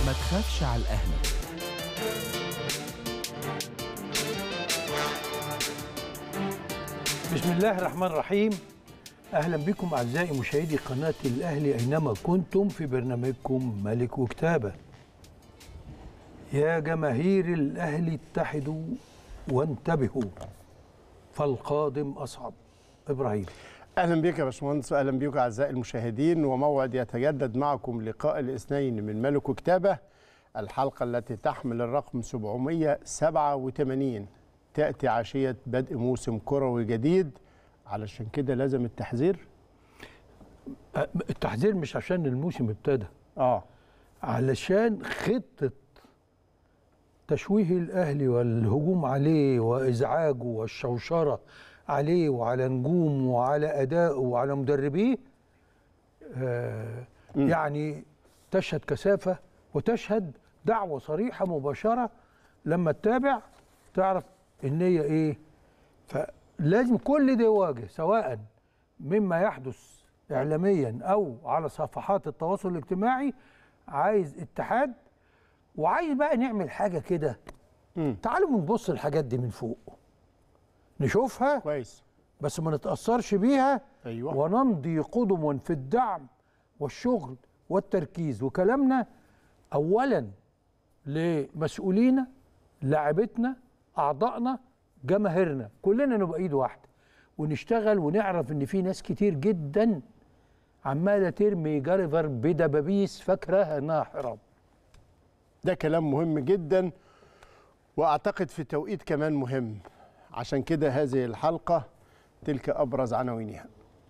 ما تخافش على الأهلي بسم الله الرحمن الرحيم اهلا بكم اعزائي مشاهدي قناه الاهلي اينما كنتم في برنامجكم ملك وكتابه يا جماهير الاهلي اتحدوا وانتبهوا فالقادم اصعب ابراهيم اهلا بك يا باشمهندس واهلا بكم اعزائي المشاهدين وموعد يتجدد معكم لقاء الاثنين من ملك وكتابه الحلقه التي تحمل الرقم 787 تاتي عشيه بدء موسم كروي جديد علشان كده لازم التحذير أه، التحذير مش عشان الموسم ابتدى اه علشان خطه تشويه الاهلي والهجوم عليه وازعاجه والشوشره عليه وعلى نجومه وعلى ادائه وعلى مدربيه آه يعني تشهد كثافه وتشهد دعوه صريحه مباشره لما تتابع تعرف ان هي ايه فلازم كل ده يواجه سواء مما يحدث اعلاميا او على صفحات التواصل الاجتماعي عايز اتحاد وعايز بقى نعمل حاجه كده مم. تعالوا نبص الحاجات دي من فوق نشوفها كويس بس ما نتاثرش بيها ايوه ونمضي قدما في الدعم والشغل والتركيز وكلامنا اولا لمسؤولينا لاعبتنا اعضائنا جماهيرنا كلنا نبقى ايد واحده ونشتغل ونعرف ان في ناس كتير جدا عماله ترمي جاريفر بدبابيس فاكراها انها حرام ده كلام مهم جدا واعتقد في توقيت كمان مهم عشان كده هذه الحلقه تلك ابرز عناوينها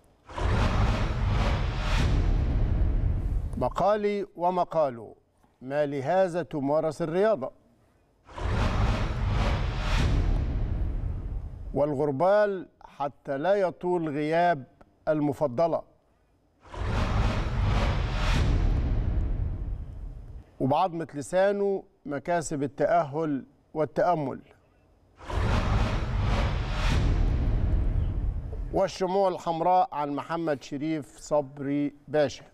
مقالي ومقاله ما لهذا تمارس الرياضه والغربال حتى لا يطول غياب المفضله وبعظمة لسانه مكاسب التأهل والتأمل والشموع الحمراء عن محمد شريف صبري باشا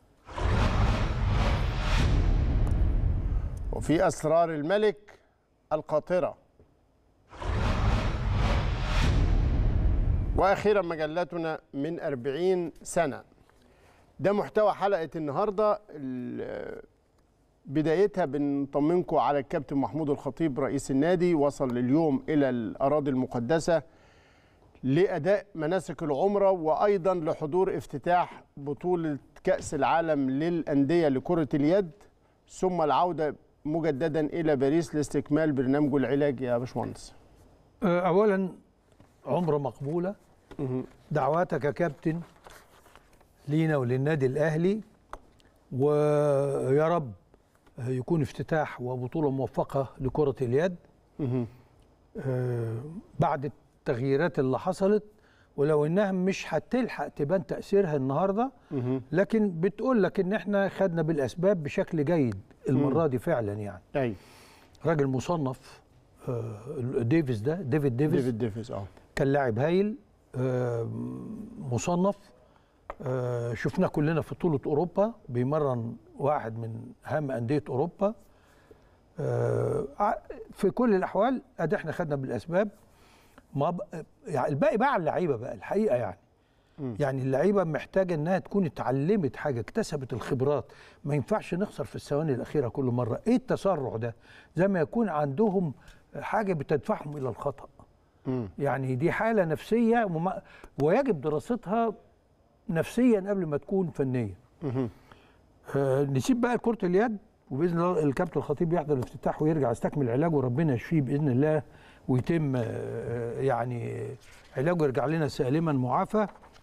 وفي أسرار الملك القاطرة وأخيرا مجلتنا من أربعين سنة ده محتوى حلقة النهاردة ال- بدايتها بنطمنكم على الكابتن محمود الخطيب رئيس النادي وصل اليوم إلى الأراضي المقدسة لأداء مناسك العمرة وأيضا لحضور افتتاح بطولة كأس العالم للأندية لكرة اليد ثم العودة مجددا إلى باريس لاستكمال برنامجه العلاجي يا باشمهندس آه، اولا عمره مقبوله دعواتك يا كابتن لينا وللنادي الاهلي ويا رب يكون افتتاح وبطوله موفقه لكره اليد آه، بعد التغييرات اللي حصلت ولو انها مش هتلحق تبان تاثيرها النهارده لكن بتقول لك ان احنا خدنا بالاسباب بشكل جيد المره دي فعلا يعني أي راجل مصنف آه، ديفيس ده ديفيد ديفيس ديفيد ديفيز اه كان لاعب هايل آه، مصنف آه، شفناه كلنا في بطولة أوروبا بيمرن واحد من أهم أندية أوروبا آه، ع- في كل الأحوال أدي احنا خدنا بالأسباب ما ب... يعني الباقي بقى على اللعيبة بقى الحقيقة يعني يعني اللعيبة محتاجة إنها تكون اتعلمت حاجة اكتسبت الخبرات ما ينفعش نخسر في الثواني الأخيرة كل مرة إيه التسرع ده زي ما يكون عندهم حاجة بتدفعهم إلى الخطأ يعني دي حالة نفسية وما ويجب دراستها نفسيا قبل ما تكون فنية آه نسيب بقى كرة اليد وبإذن الله الكابتن الخطيب يحضر الافتتاح ويرجع يستكمل علاجه وربنا يشفيه بإذن الله ويتم آه يعني علاجه يرجع لنا سالما معافى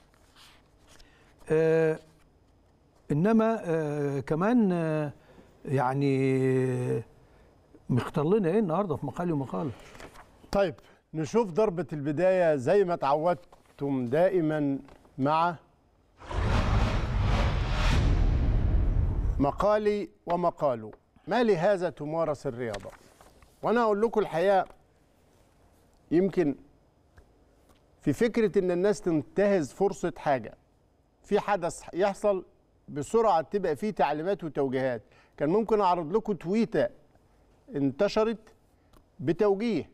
آه انما آه كمان آه يعني مختار لنا ايه النهارده في مقالي ومقاله طيب نشوف ضربة البداية زي ما تعودتم دائما مع مقالي ومقاله ما لهذا تمارس الرياضة وأنا أقول لكم الحقيقة يمكن في فكرة إن الناس تنتهز فرصة حاجة في حدث يحصل بسرعة تبقى فيه تعليمات وتوجيهات كان ممكن اعرض لكم تويته انتشرت بتوجيه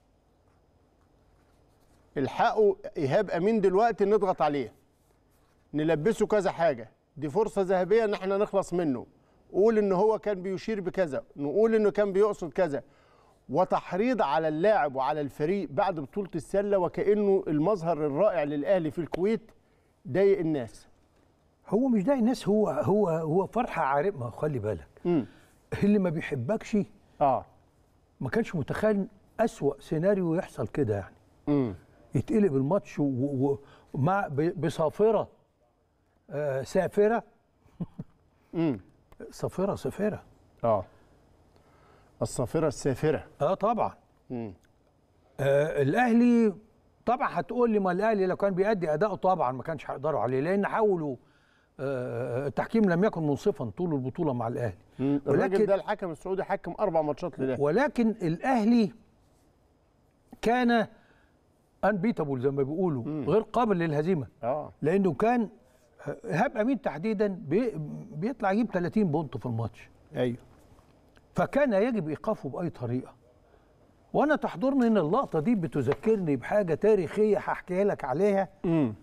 الحقوا ايهاب امين دلوقتي نضغط عليه نلبسه كذا حاجه دي فرصه ذهبيه ان احنا نخلص منه قول ان هو كان بيشير بكذا نقول انه كان بيقصد كذا وتحريض على اللاعب وعلى الفريق بعد بطوله السله وكانه المظهر الرائع للاهلي في الكويت ضايق الناس هو مش ده الناس هو هو هو فرحه عارف ما خلي بالك امم اللي ما بيحبكش اه ما كانش متخيل أسوأ سيناريو يحصل كده يعني امم يتقلب الماتش و- و- ومع ب- بصافره آه سافره امم صافره سافره اه الصافره السافره اه طبعا امم آه الاهلي طبعا هتقول لي ما الاهلي لو كان بيأدي اداؤه طبعا ما كانش هيقدروا عليه لان حاولوا آه التحكيم لم يكن منصفا طول البطوله مع الاهلي الراجل ولكن ده الحكم السعودي حكم اربع ماتشات للاهلي ولكن الاهلي كان انبيتابل زي ما بيقولوا غير قابل للهزيمه اه لانه كان ايهاب امين تحديدا بي بيطلع يجيب 30 بونت في الماتش ايوه فكان يجب ايقافه باي طريقه وانا تحضرني ان اللقطه دي بتذكرني بحاجه تاريخيه هحكيها لك عليها امم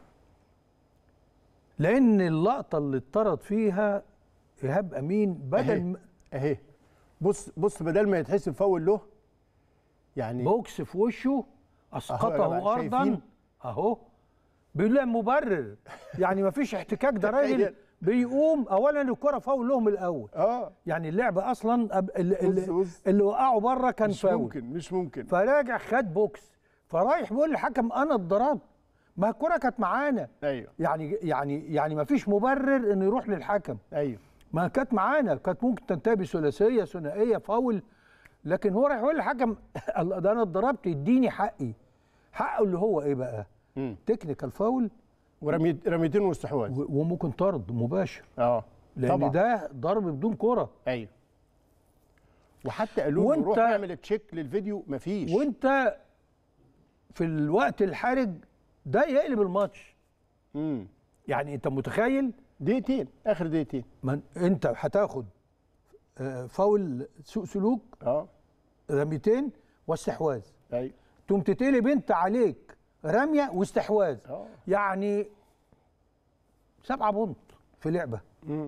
لان اللقطه اللي اتطرد فيها ايهاب امين بدل أهي. ما- اهي بص بص بدل ما يتحسب فاول له يعني بوكس في وشه أهو يا اسقطه جماعة، ارضا شايفين؟ اهو بيقول لها مبرر يعني ما فيش احتكاك ده راجل تخيل. بيقوم اولا الكره فاول لهم الاول اه يعني اللعب اصلا أب- اللي, بص- اللي, بص. اللي وقعوا بره كان مش فاول ممكن مش ممكن فراجع خد بوكس فرايح بيقول للحكم انا اتضربت ما الكره كانت معانا ايوه يعني يعني يعني ما فيش مبرر انه يروح للحكم ايوه ما كانت معانا كانت ممكن تنتهي بثلاثيه ثنائيه فاول لكن هو رايح يقول للحكم الله ده انا اتضربت اديني حقي حقه اللي هو ايه بقى امم تكنيكال فاول ورميت رميتين واستحواذ و- وممكن طرد مباشر اه لان طبعا ده ضرب بدون كره ايوه وحتى قالوا له وانت- روح اعمل تشيك للفيديو مفيش وانت في الوقت الحرج ده يقلب الماتش امم يعني انت متخيل دقيقتين اخر دقيقتين من انت هتاخد آه، فاول سوء سلوك اه رميتين واستحواذ ايوه تقوم تتقلب انت عليك رميه واستحواذ اه يعني سبعة بونت في لعبه امم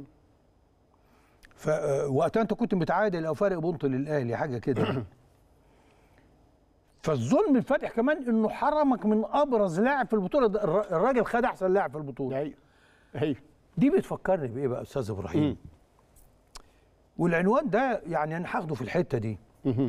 فوقتها انت كنت متعادل او فارق بونت للاهلي حاجه كده فالظلم الفاتح كمان انه حرمك من ابرز لاعب في البطوله ده الر- الراجل خد احسن لاعب في البطوله ايوه ايوه دي بتفكرني بايه بقى يا استاذ ابراهيم مم. والعنوان ده يعني انا هاخده في الحته دي مهم.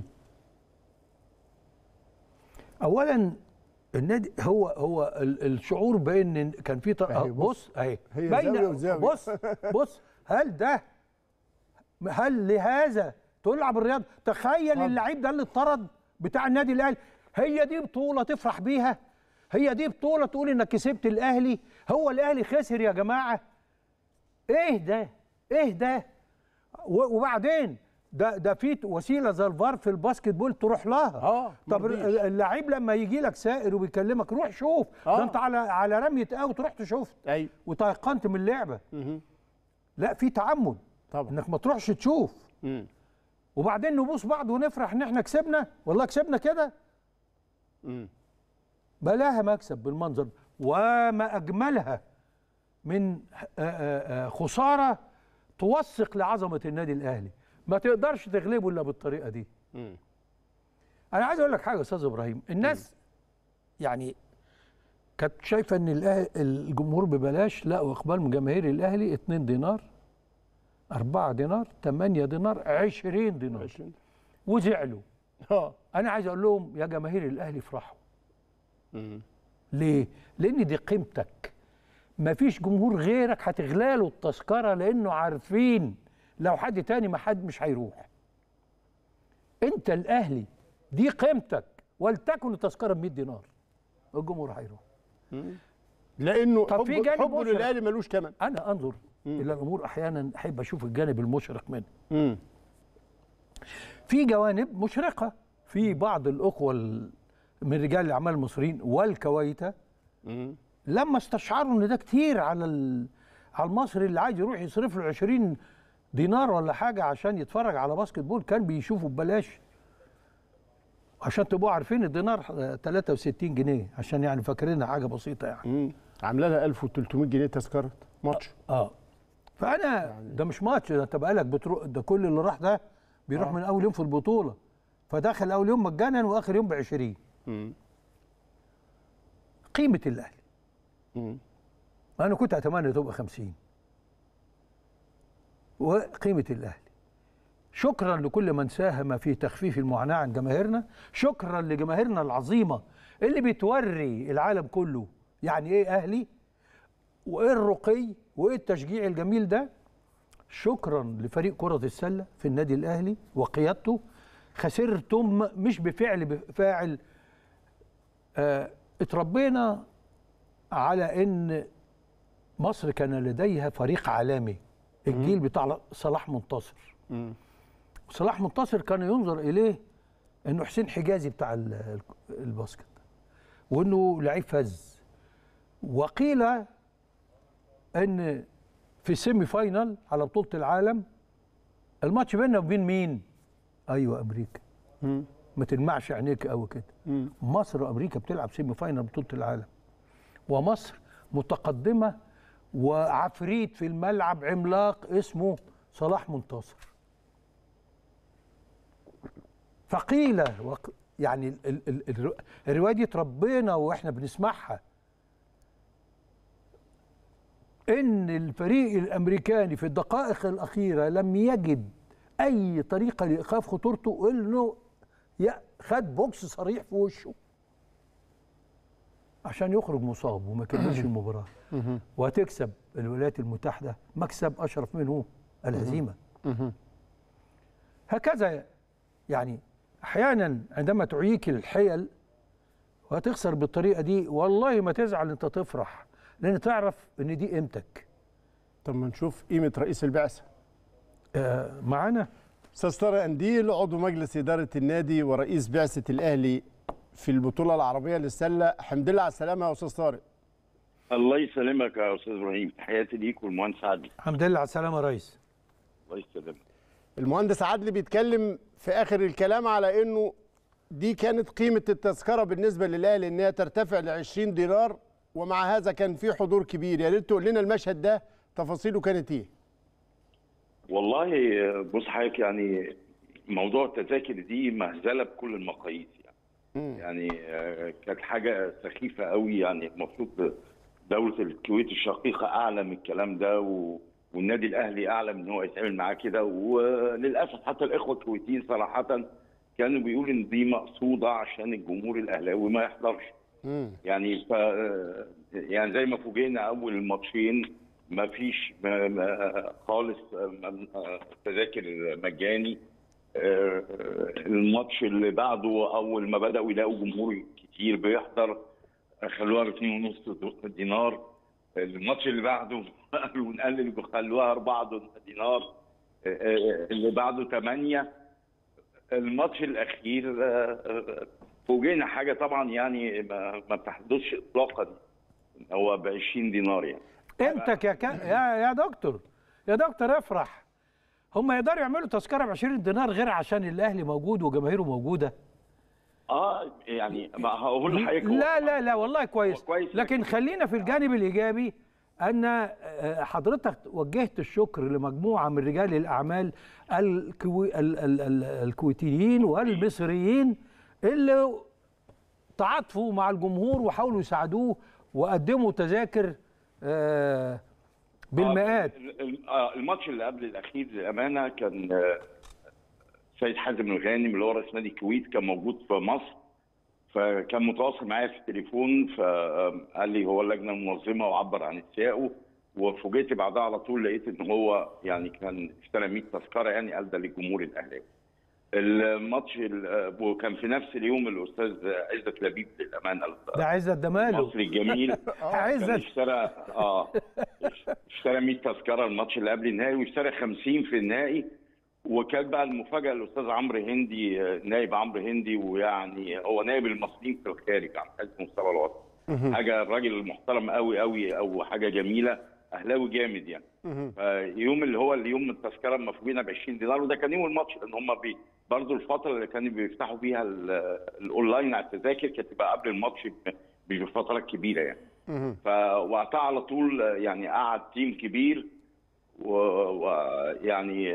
اولا النادي هو هو ال- الشعور بان كان في ط- أهي بص. بص اهي هي بين- زاوية وزاوية. بص بص هل ده هل لهذا تلعب الرياضه تخيل طبعا. اللعيب ده اللي اتطرد بتاع النادي الاهلي هي دي بطوله تفرح بيها هي دي بطوله تقول انك كسبت الاهلي هو الاهلي خسر يا جماعه ايه ده ايه ده و- وبعدين ده ده في وسيله زي الفار في الباسكت بول تروح لها اه طب مرضيش. اللعيب لما يجي لك سائر وبيكلمك روح شوف آه. ده انت على على رميه اوت رحت شفت ايوه وتيقنت من اللعبه مهم. لا في تعمد طبعا انك ما تروحش تشوف مم. وبعدين نبوس بعض ونفرح ان احنا كسبنا والله كسبنا كده مم. بلاها مكسب بالمنظر ده. وما اجملها من آه، آه، آه، خساره توثق لعظمه النادي الاهلي ما تقدرش تغلبه الا بالطريقه دي مم. انا عايز اقول لك حاجه يا استاذ ابراهيم الناس يعني كانت شايفه ان الأهل الجمهور ببلاش لا واقبال من جماهير الاهلي 2 دينار 4 دينار 8 دينار 20 دينار عشرين. وزعلوا اه انا عايز اقول لهم يا جماهير الاهلي افرحوا مم. ليه لان دي قيمتك مفيش جمهور غيرك هتغلاله التذكره لانه عارفين لو حد تاني ما حد مش هيروح انت الاهلي دي قيمتك ولتكن التذكره ب 100 دينار الجمهور هيروح لانه طب حب في جانب حبه مشرق. للاهلي ملوش ثمن انا انظر مم. الى الامور احيانا احب اشوف الجانب المشرق منها مم. في جوانب مشرقه في بعض الاخوه ال- من رجال الاعمال المصريين والكويته مم. لما استشعروا ان ده كتير على ال- على المصري اللي عايز يروح يصرف له 20 دينار ولا حاجه عشان يتفرج على باسكت بول كان بيشوفه ببلاش عشان تبقوا عارفين الدينار آه، 63 جنيه عشان يعني فاكرينها حاجه بسيطه يعني مم. عامله لها 1300 جنيه تذكره ماتش اه فانا ده مش ماتش ده انت بقالك بتروح ده كل اللي راح ده بيروح آه. من اول يوم في البطوله فدخل اول يوم مجانا واخر يوم ب 20 مم. قيمه الاهلي مم. انا كنت اتمنى تبقى 50 وقيمه الاهلي شكرا لكل من ساهم في تخفيف المعاناه عن جماهيرنا شكرا لجماهيرنا العظيمه اللي بتوري العالم كله يعني ايه اهلي وايه الرقي وايه التشجيع الجميل ده شكرا لفريق كره السله في النادي الاهلي وقيادته خسرتم مش بفعل بفاعل آه اتربينا على ان مصر كان لديها فريق عالمي الجيل بتاع صلاح منتصر مم. صلاح منتصر كان ينظر اليه انه حسين حجازي بتاع ال- الباسكت وانه لعيب فذ وقيل ان في السيمي فاينال على بطوله العالم الماتش بيننا وبين مين؟ ايوه امريكا مم. ما تلمعش عينيك قوي كده مم. مصر وامريكا بتلعب سيمي فاينال بطوله العالم ومصر متقدمه وعفريت في الملعب عملاق اسمه صلاح منتصر فقيل وق- يعني ال- ال- ال- الر- الروايه دي اتربينا واحنا بنسمعها ان الفريق الامريكاني في الدقائق الاخيره لم يجد اي طريقه لايقاف خطورته انه يا- خد بوكس صريح في وشه عشان يخرج مصاب وما كملش المباراه مم. وهتكسب الولايات المتحده مكسب اشرف منه الهزيمه مم. هكذا يعني احيانا عندما تعيك الحيل وهتخسر بالطريقه دي والله ما تزعل انت تفرح لان تعرف ان دي قيمتك طب ما نشوف قيمه رئيس البعثه آه معانا استاذ طارق انديل عضو مجلس اداره النادي ورئيس بعثه الاهلي في البطوله العربيه للسله الحمد لله على السلامه يا استاذ طارق الله يسلمك يا استاذ ابراهيم تحياتي ليك والمهندس عادل الحمد لله على السلامه يا ريس الله يسلمك المهندس عدلي بيتكلم في اخر الكلام على انه دي كانت قيمه التذكره بالنسبه للاهلي ان هي ترتفع ل 20 دينار ومع هذا كان في حضور كبير يا ريت تقول لنا المشهد ده تفاصيله كانت ايه والله بص حضرتك يعني موضوع التذاكر دي مهزله بكل المقاييس يعني مم. يعني آه، كانت حاجه سخيفه قوي يعني المفروض دوله الكويت الشقيقه اعلى من الكلام ده و... والنادي الاهلي اعلى من ان هو يتعامل معاه كده وللاسف حتى الاخوه الكويتيين صراحه كانوا بيقولوا ان دي مقصوده عشان الجمهور الاهلاوي ما يحضرش مم. يعني ف يعني زي ما فوجئنا اول الماتشين ما فيش ما ما خالص ما- تذاكر مجاني آه، الماتش اللي بعده اول ما بداوا يلاقوا جمهور كتير بيحضر خلوها ب 2.5 دينار الماتش اللي بعده قالوا نقلل خلوها 4 دينار آه، آه، اللي بعده 8 الماتش الاخير آه، آه، فوجئنا حاجه طبعا يعني ما, ما بتحدثش اطلاقا هو ب 20 دينار يعني قيمتك يا كا... يا يا دكتور يا دكتور افرح هم يقدروا يعملوا تذكره ب 20 دينار غير عشان الاهلي موجود وجماهيره موجوده اه يعني ما هقول لحضرتك هو- لا لا لا والله كويس هو كويس. لكن خلينا في الجانب الايجابي ان آه، حضرتك وجهت الشكر لمجموعه من رجال الاعمال الكوي... ال... ال... ال... الكويتيين والمصريين اللي تعاطفوا مع الجمهور وحاولوا يساعدوه وقدموا تذاكر آه، بالمئات آه، ال- ال- آه، الماتش اللي قبل الاخير للامانه كان آه، سيد حازم الغانم اللي هو رئيس نادي الكويت كان موجود في مصر فكان متواصل معايا في التليفون فقال لي هو اللجنه المنظمه وعبر عن اتساقه وفوجئت بعدها على طول لقيت ان هو يعني كان اشترى 100 تذكره يعني قال ده للجمهور الاهلاوي. الماتش ال- وكان في نفس اليوم الاستاذ عزت لبيب للامانه ده عزت دماله المصري الجميل كان عزت اشترى اه اشترى 100 تذكره الماتش اللي قبل النهائي واشترى 50 في النهائي وكانت بقى المفاجاه الاستاذ عمرو هندي آه، نائب عمرو هندي ويعني هو نائب المصريين في الخارج عن حزب مستوى الوطن حاجه الراجل محترم قوي قوي او حاجه جميله اهلاوي جامد يعني مهم. فيوم اللي هو اليوم التذكره المفروضين ب 20 دينار وده كان يوم الماتش لان هم بي برضه الفتره اللي كانوا بيفتحوا فيها ال- الاونلاين على التذاكر كانت تبقى قبل الماتش ب- بفترات كبيره يعني مهم. فوقتها على طول يعني قعد تيم كبير ويعني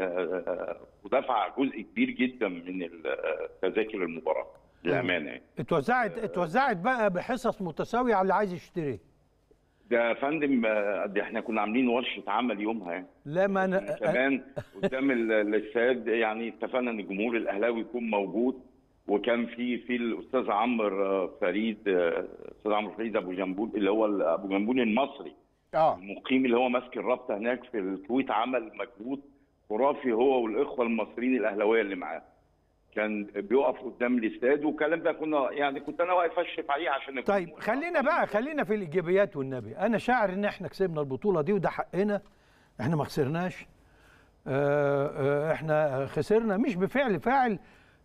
ودفع جزء كبير جدا من تذاكر المباراه للامانه يعني. اتوزعت اتوزعت بقى بحصص متساويه على اللي عايز يشتري ده يا فندم آه، ده احنا كنا عاملين ورشه عمل يومها يعني لا ما انا كمان قدام ال- الاستاد يعني اتفقنا ان الجمهور الاهلاوي يكون موجود وكان في في الاستاذ عمرو آه، فريد آه، الاستاذ عمرو فريد ابو جنبول اللي هو ال- ابو جنبول المصري اه المقيم اللي هو ماسك الرابطه هناك في الكويت عمل مجهود خرافي هو والاخوه المصريين الاهلاويه اللي معاه كان بيقف قدام الاستاد والكلام ده كنا يعني كنت انا واقف اشرف عليه عشان طيب خلينا بقى خلينا في الايجابيات والنبي انا شاعر ان احنا كسبنا البطوله دي وده حقنا احنا ما خسرناش آه، آه، احنا خسرنا مش بفعل فاعل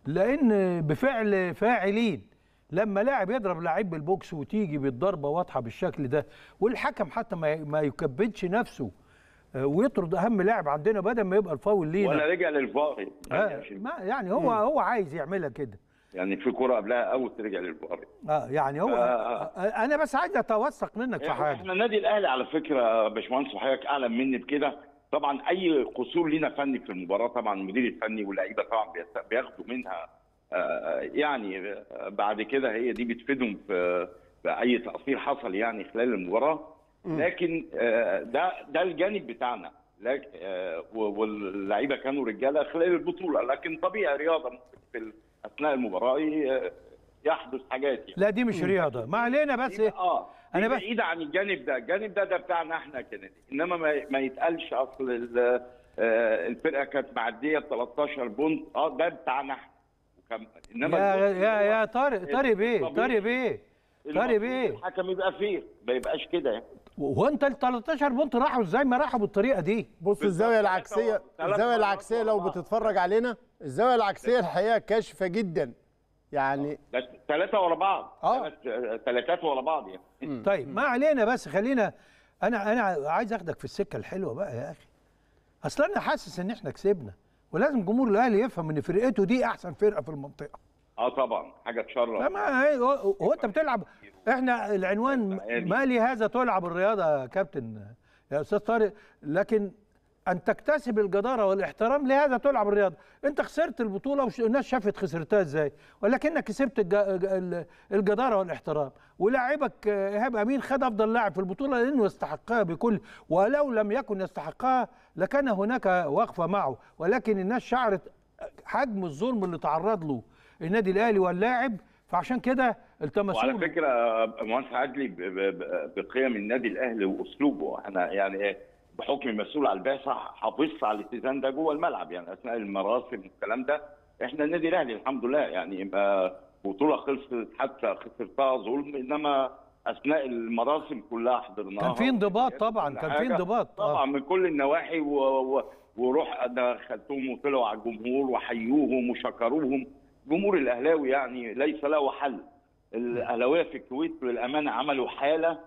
لان بفعل فاعلين لما لاعب يضرب لاعب بالبوكس وتيجي بالضربه واضحه بالشكل ده والحكم حتى ما ما يكبدش نفسه آه، ويطرد اهم لاعب عندنا بدل ما يبقى الفاول لينا ولا رجع للفار آه ما يعني هو هو عايز يعملها كده يعني في كرة قبلها اوت رجع للفار اه يعني هو آه. آه انا بس عايز اتوثق منك في حاجه احنا النادي الاهلي على فكره يا باشمهندس وحضرتك اعلم مني بكده طبعا اي قصور لينا فني في المباراه طبعا المدير الفني واللعيبه طبعا بيست- بياخدوا منها آه، يعني آه، بعد كده هي دي بتفيدهم في في اي تقصير حصل يعني خلال المباراه لكن آه، ده ده الجانب بتاعنا لك- آه، و- واللعيبه كانوا رجاله خلال البطوله لكن طبيعي رياضه ممكن في ال- اثناء المباراه ي- يحدث حاجات يعني لا دي مش رياضه ما علينا بس دي- اه أنا انا بس- بعيد عن الجانب ده الجانب ده ده بتاعنا احنا كنادي انما ما, ما يتقالش اصل ال- آه، الفرقه كانت معديه ب 13 بونت اه ده بتاعنا احنا وكم- انما يا البونت يا اللي هو يا طارق طارق بيه طبيعي. طارق بيه طارق المفروض بيه الحكم يبقى فيه ما يبقاش كده يعني وانت ال 13 بونت راحوا ازاي ما راحوا بالطريقه دي بص الزاويه العكسيه ثلاثة الزاويه مرات العكسيه لو ورا بعض. بتتفرج علينا الزاويه العكسيه الحقيقه كاشفه جدا يعني ده ثلاثه ورا بعض آه. ثلاث- ثلاثات ورا بعض يعني طيب ما علينا بس خلينا انا انا عايز اخدك في السكه الحلوه بقى يا اخي اصل انا حاسس ان احنا كسبنا ولازم جمهور الاهلي يفهم ان فرقته دي احسن فرقه في المنطقه اه طبعا حاجه تشرف لا ما هي- هو هو انت بتلعب احنا العنوان ما لهذا تلعب الرياضه يا كابتن يا استاذ طارق لكن ان تكتسب الجداره والاحترام لهذا تلعب الرياضه انت خسرت البطوله والناس شافت خسرتها ازاي ولكنك كسبت الج- ال- الجداره والاحترام ولاعبك آه، ايهاب امين خد افضل لاعب في البطوله لانه يستحقها بكل ولو لم يكن يستحقها لكان هناك وقفه معه ولكن الناس شعرت حجم الظلم اللي تعرض له النادي الاهلي واللاعب فعشان كده التمسوا وعلى له. فكره مهندس عدلي ب- ب- ب- بقيم النادي الاهلي واسلوبه انا يعني بحكم المسؤول على البعثه حافظت على الاتزان ده جوه الملعب يعني اثناء المراسم والكلام ده احنا النادي الاهلي الحمد لله يعني يبقى بطوله خلصت حتى خسرتها ظلم انما اثناء المراسم كلها حضرناها كان في انضباط وكل طبعا كان في حاجة. انضباط آه. طبعا من كل النواحي و... و... وروح دخلتهم وطلعوا على الجمهور وحيوهم وشكروهم جمهور الاهلاوي يعني ليس له حل الاهلاويه في الكويت للامانه عملوا حاله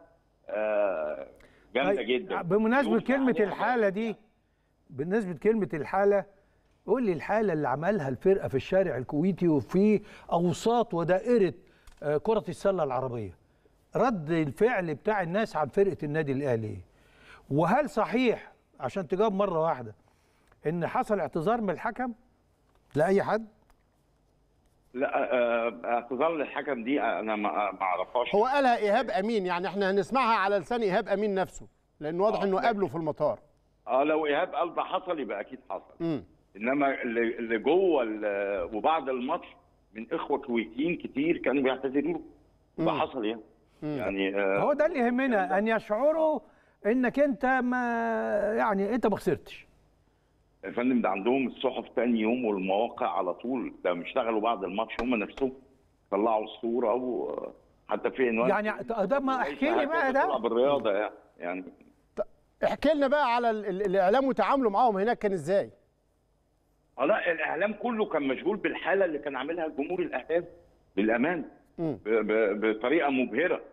آه، جامده طيب، جدا بمناسبه يوسف كلمه عليها الحاله دي بالنسبه كلمه الحاله قول لي الحاله اللي عملها الفرقه في الشارع الكويتي وفي اوساط ودائره آه، كره السله العربيه رد الفعل بتاع الناس عن فرقه النادي الاهلي إيه؟ وهل صحيح عشان تجاوب مره واحده ان حصل اعتذار من الحكم لاي حد لا آه، اعتذار للحكم دي انا ما ما اعرفهاش هو قالها ايهاب امين يعني احنا هنسمعها على لسان ايهاب امين نفسه لان واضح آه، انه لكن- قابله في المطار اه لو ايهاب قال ده حصل يبقى اكيد حصل امم انما اللي اللي جوه ال- وبعد الماتش من اخوه كويتيين كتير كانوا بيعتذروا يبقى حصل يعني يعني آه، هو ده اللي يهمنا ان يشعروا انك انت ما يعني انت ما خسرتش يا فندم ده عندهم الصحف تاني يوم والمواقع على طول ده اشتغلوا بعد الماتش هم نفسهم طلعوا الصوره وحتى في عنوان يعني ده ما احكي لي بقى ده تلعب بالرياضه يعني يعني احكي لنا بقى على ال- ال- الاعلام وتعامله معاهم هناك كان ازاي اه لا الاعلام كله كان مشغول بالحاله اللي كان عاملها الجمهور الاهلاوي للامان مم. ب- ب- بطريقه مبهره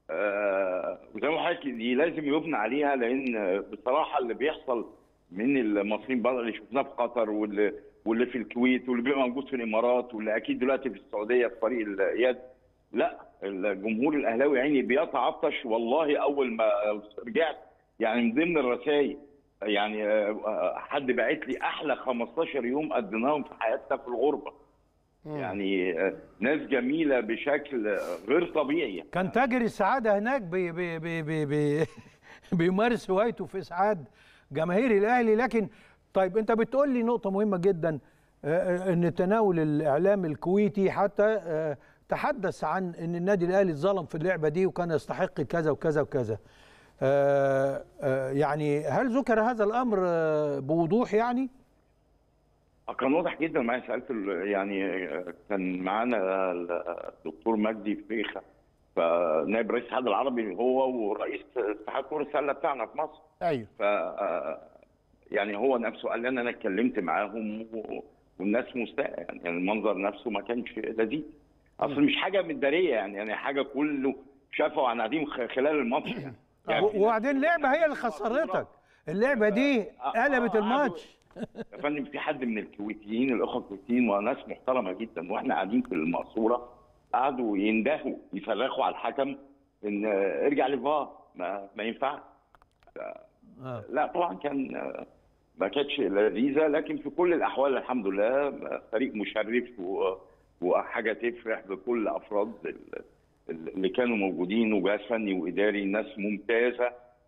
آه، وزي ما حضرتك دي لازم يبنى عليها لان بصراحه اللي بيحصل من المصريين بره اللي شفناه في قطر واللي واللي في الكويت واللي بيبقى موجود في الامارات واللي اكيد دلوقتي في السعوديه في فريق اليد لا الجمهور الاهلاوي عيني بيتعطش والله اول ما رجعت يعني من ضمن الرسائل يعني آه، حد باعت لي احلى 15 يوم قضيناهم في حياتنا في الغربه يعني آه، ناس جميله بشكل غير طبيعي كان تاجر السعاده هناك بي بي بي بي بي بيمارس هوايته في اسعاد جماهير الاهلي لكن طيب انت بتقول لي نقطه مهمه جدا آه، آه، ان تناول الاعلام الكويتي حتى آه، تحدث عن ان النادي الاهلي اتظلم في اللعبه دي وكان يستحق كذا وكذا وكذا آه، آه، يعني هل ذكر هذا الامر آه، بوضوح يعني كان واضح جدا معايا سالت ال- يعني آه، كان معانا الدكتور مجدي فيخه فنائب رئيس الاتحاد العربي هو ورئيس اتحاد كره السله بتاعنا في مصر ايوه ف آه، يعني هو نفسه قال لي انا اتكلمت معاهم و- والناس مستاءة يعني المنظر نفسه ما كانش لذيذ اصل مش حاجه متداريه يعني يعني حاجه كله شافه واحنا قاعدين خ- خلال الماتش يعني, يعني في ناس- وبعدين اللعبه هي اللي خسرتك اللعبه دي قلبت الماتش يا فندم في حد من الكويتيين الاخوه الكويتيين وناس محترمه جدا واحنا قاعدين في المقصوره قعدوا يندهوا يصرخوا على الحكم ان آه، ارجع للفار ما, ما ينفعش آه. لا طبعا كان آه، ما كانتش لذيذه لكن في كل الاحوال الحمد لله آه، فريق مشرف و- وحاجه تفرح بكل افراد ال- ال- اللي كانوا موجودين وجهاز فني واداري ناس ممتازه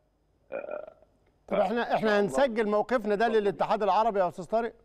طب احنا احنا هنسجل موقفنا ده للاتحاد العربي يا استاذ طارق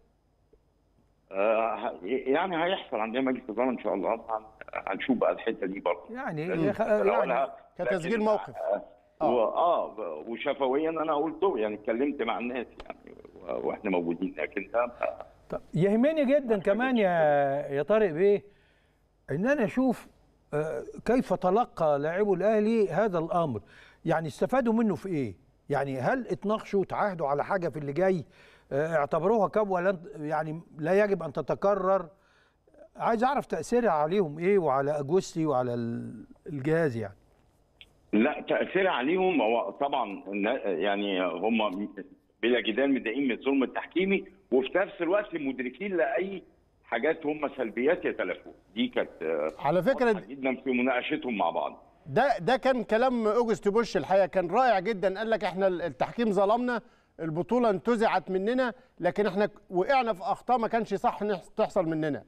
آه، ه- يعني هيحصل عندنا مجلس اداره ان شاء الله هن- هنشوف بقى الحته دي برضه يعني لازم يعني نقولها. كتسجيل لكن- موقف. آه. و- اه وشفويا انا قلته يعني اتكلمت مع الناس يعني و- واحنا موجودين لكن ده طب يهمني جدا كمان يا يا طارق بيه ان انا اشوف آه، كيف تلقى لاعبو الاهلي هذا الامر يعني استفادوا منه في ايه يعني هل اتناقشوا تعاهدوا على حاجه في اللي جاي آه، اعتبروها كبوه لن يعني لا يجب ان تتكرر عايز اعرف تاثيرها عليهم ايه وعلى اجوستي وعلى ال- الجهاز يعني لا تاثير عليهم هو طبعا النا- يعني هم بلا جدال متضايقين من الظلم التحكيمي وفي نفس الوقت مدركين لاي حاجات هم سلبيات يتلافوها دي كانت آه، على فكرة- واضحة جدا في مناقشتهم مع بعض ده ده كان كلام اوجست بوش الحقيقه كان رائع جدا قال لك احنا التحكيم ظلمنا البطوله انتزعت مننا لكن احنا وقعنا في اخطاء ما كانش صح نحس- تحصل مننا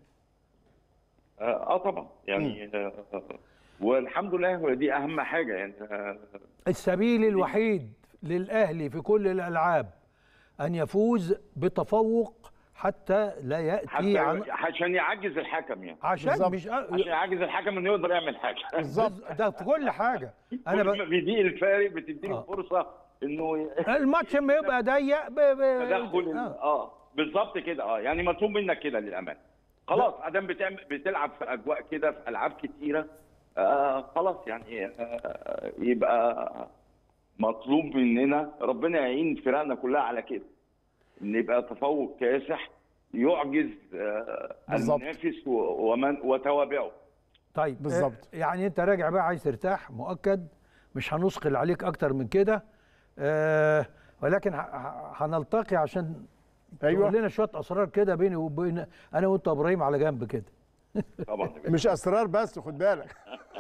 اه آه طبعا يعني آه آه، والحمد لله هو دي اهم حاجه يعني آه السبيل الوحيد للاهلي في كل الالعاب ان يفوز بتفوق حتى لا ياتي حتى عن عشان يعجز الحكم يعني عشان بالظبط. مش عشان يعجز الحكم انه يقدر يعمل حاجه بالظبط ده في كل حاجه انا كل ما ب... بيضيق الفارق بتديله آه. فرصه انه ي- الماتش لما يبقى ضيق ب... ب... تدخل ال- آه. اه بالظبط كده اه يعني مطلوب منك كده للامان خلاص ادام بتعمل بتلعب في اجواء كده في العاب كتيره آه خلاص يعني آه يبقى مطلوب مننا ربنا يعين فرقنا كلها على كده ان يبقى تفوق كاسح يعجز آه بالظبط. المنافس و- ومن وتوابعه طيب بالظبط. آه، يعني انت راجع بقى عايز ترتاح مؤكد مش هنثقل عليك اكتر من كده آه ولكن ه- ه- هنلتقي عشان أيوة. تقول لنا شويه اسرار كده بيني وبين انا وانت يا ابراهيم على جنب كده طبعا مش اسرار بس خد بالك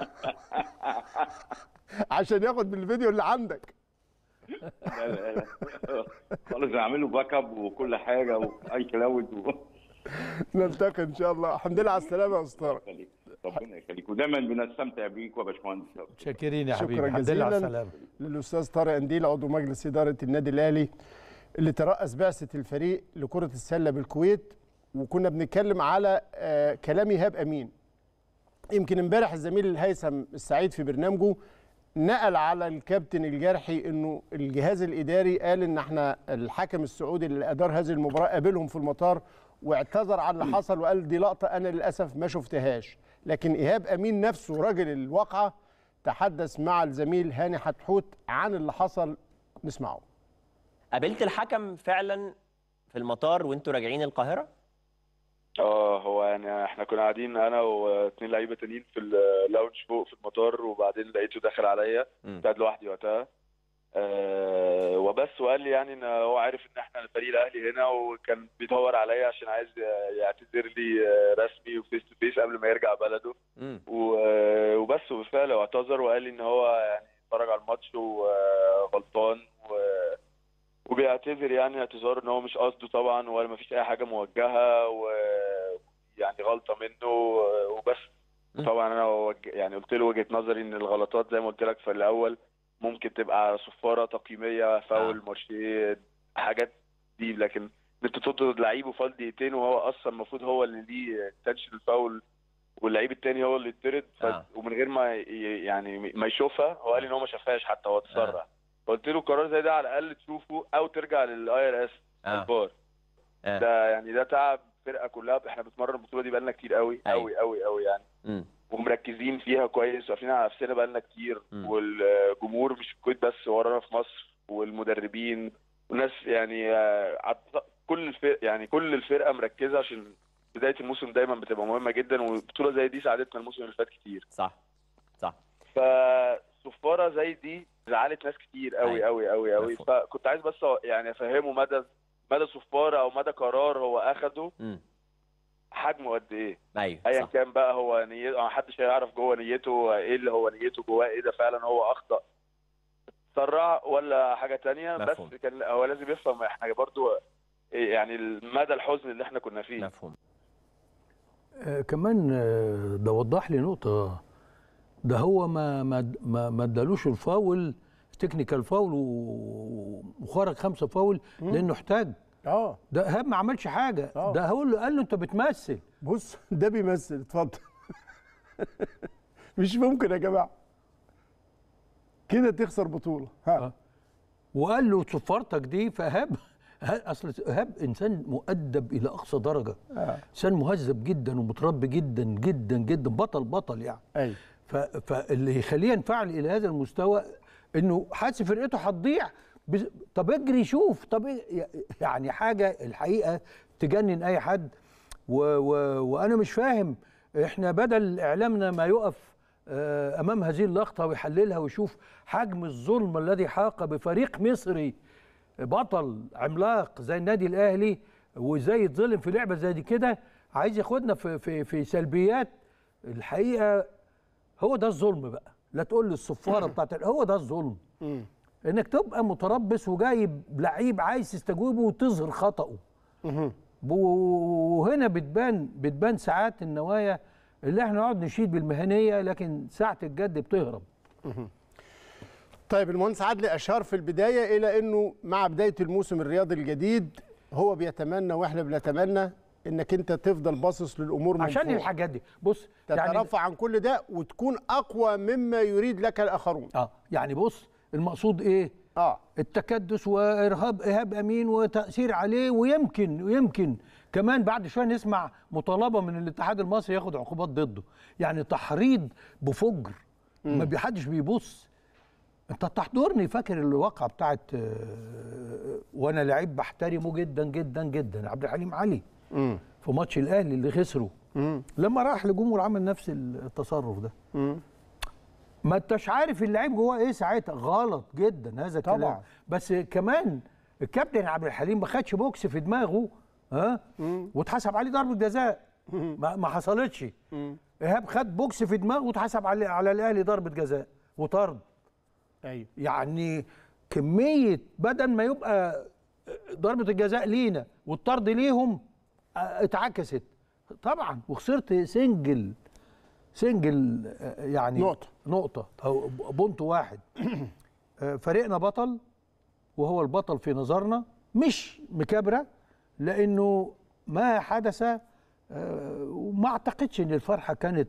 عشان ياخد بالفيديو اللي عندك لا لا لا خالص اعمله باك اب وكل حاجه واي كلاود و... نلتقي ان شاء الله الحمد لله على السلامه يا استاذ طارق يخليك. ربنا يخليك ودايما بنستمتع بيك يا باشمهندس شاكرين يا شكرا حبيبي الحمد لله على جزيلا السلامه للاستاذ طارق انديل عضو مجلس اداره النادي الاهلي اللي ترأس بعثه الفريق لكره السله بالكويت وكنا بنتكلم على آه، كلام ايهاب امين يمكن امبارح الزميل الهيثم السعيد في برنامجه نقل على الكابتن الجرحي انه الجهاز الاداري قال ان احنا الحكم السعودي اللي ادار هذه المباراه قابلهم في المطار واعتذر عن اللي حصل وقال دي لقطه انا للاسف ما شفتهاش لكن ايهاب امين نفسه راجل الواقعه تحدث مع الزميل هاني حتحوت عن اللي حصل نسمعه قابلت الحكم فعلا في المطار وانتوا راجعين القاهره اه هو يعني احنا كنا قاعدين انا واثنين لعيبه تانيين في اللاونج فوق في المطار وبعدين لقيته داخل عليا مم. كنت قاعد لوحدي وقتها آه وبس وقال لي يعني ان هو عارف ان احنا الفريق الاهلي هنا وكان بيدور عليا عشان عايز يعتذر لي آه، رسمي وفيس تو فيس قبل ما يرجع بلده مم. و- وبس وبالفعل اعتذر وقال لي ان هو يعني اتفرج على الماتش وغلطان و... وبيعتذر يعني اعتذار ان هو مش قصده طبعا ولا ما فيش اي حاجه موجهه ويعني غلطه منه وبس مم. طبعا انا وج... يعني قلت له وجهه نظري ان الغلطات زي ما قلت لك في الاول ممكن تبقى صفاره تقييميه فاول آه. مارشيه حاجات دي لكن ان انت تطرد لعيب وفاضل دقيقتين وهو اصلا المفروض هو اللي ليه تنشن الفاول واللعيب التاني هو اللي يطرد ف... آه. ومن غير ما ي... يعني ما يشوفها هو قال لي ان هو ما شافهاش حتى هو اتسرع آه. فقلت له قرار زي ده على الاقل تشوفه او ترجع للاي ار اس اه الفار آه. ده يعني ده تعب فرقه كلها احنا بنتمرن البطوله دي بقالنا كتير قوي أيوة. قوي قوي قوي يعني مم. ومركزين فيها كويس وقافلين على نفسنا بقالنا كتير مم. والجمهور مش في الكويت بس ورانا في مصر والمدربين والناس يعني آه، عط- كل الفرق يعني كل الفرقه مركزه عشان بدايه الموسم دايما بتبقى مهمه جدا وبطوله زي دي ساعدتنا الموسم اللي فات كتير صح صح فصفاره زي دي زعلت ناس كتير قوي أيوة. قوي قوي قوي مفهوم. فكنت عايز بس يعني افهمه مدى مدى صفاره او مدى قرار هو اخده مم. حجمه قد ايه ايوه ايا صح كان بقى هو نيته ما حدش هيعرف جوه نيته ايه اللي هو نيته جواه ايه ده فعلا هو اخطا سرع ولا حاجه تانية مفهوم. بس كان هو لازم يفهم احنا برضو إيه يعني مدى الحزن اللي احنا كنا فيه مفهوم آه، كمان آه، ده وضح لي نقطة ده هو ما ما ما ما ادالوش الفاول تكنيكال فاول و- وخرج خمسة فاول لأنه احتاج اه ده إيهاب ما عملش حاجة آه. ده هو اللي قال له أنت بتمثل بص ده بيمثل اتفضل مش ممكن يا جماعه كده تخسر بطوله ها آه. وقال له صفارتك دي فإيهاب اصل ايهاب انسان مؤدب الى اقصى درجه آه. انسان مهذب جدا ومتربي جدا جدا جدا بطل بطل يعني ايوه ف- فاللي يخليه ينفعل الى هذا المستوى انه حاسس فرقته هتضيع بز- طب اجري شوف طب إيه- يعني حاجه الحقيقه تجنن اي حد و و وانا مش فاهم احنا بدل اعلامنا ما يقف آه، امام هذه اللقطه ويحللها ويشوف حجم الظلم الذي حاق بفريق مصري بطل عملاق زي النادي الاهلي وازاي يتظلم في لعبه زي دي كده عايز ياخدنا في في في سلبيات الحقيقه هو ده الظلم بقى لا تقول لي الصفاره بتاعت ال- هو ده الظلم مم. انك تبقى متربص وجايب لعيب عايز تستجوبه وتظهر خطأه مهم. وهنا بتبان بتبان ساعات النوايا اللي احنا نقعد نشيد بالمهنيه لكن ساعه الجد بتهرب طيب المهندس عدلي اشار في البدايه الى انه مع بدايه الموسم الرياضي الجديد هو بيتمنى واحنا بنتمنى انك انت تفضل باصص للامور من عشان فوق. الحاجات دي بص يعني تترفع عن كل ده وتكون اقوى مما يريد لك الاخرون اه يعني بص المقصود ايه اه التكدس وارهاب ايهاب امين وتاثير عليه ويمكن ويمكن كمان بعد شويه نسمع مطالبه من الاتحاد المصري ياخد عقوبات ضده يعني تحريض بفجر ما بيحدش بيبص انت تحضرني فاكر الواقعه بتاعت آه، وانا لعيب بحترمه جدا جدا جدا عبد الحليم علي امم في ماتش الاهلي اللي خسره امم لما راح لجمهور عمل نفس التصرف ده ما انتش عارف اللعيب جواه ايه ساعتها غلط جدا هذا الكلام طبعا. بس كمان الكابتن عبد الحليم ما خدش بوكس في دماغه ها واتحسب عليه ضربه جزاء ما, ما حصلتش ايهاب خد بوكس في دماغه واتحسب على على الاهلي ضربه جزاء وطرد ايوه يعني كميه بدل ما يبقى ضربه الجزاء لينا والطرد ليهم اه، اتعكست طبعا وخسرت سنجل سنجل اه، يعني نقطة. نقطه او بونت واحد اه، فريقنا بطل وهو البطل في نظرنا مش مكابره لانه ما حدث اه، وما اعتقدش ان الفرحه كانت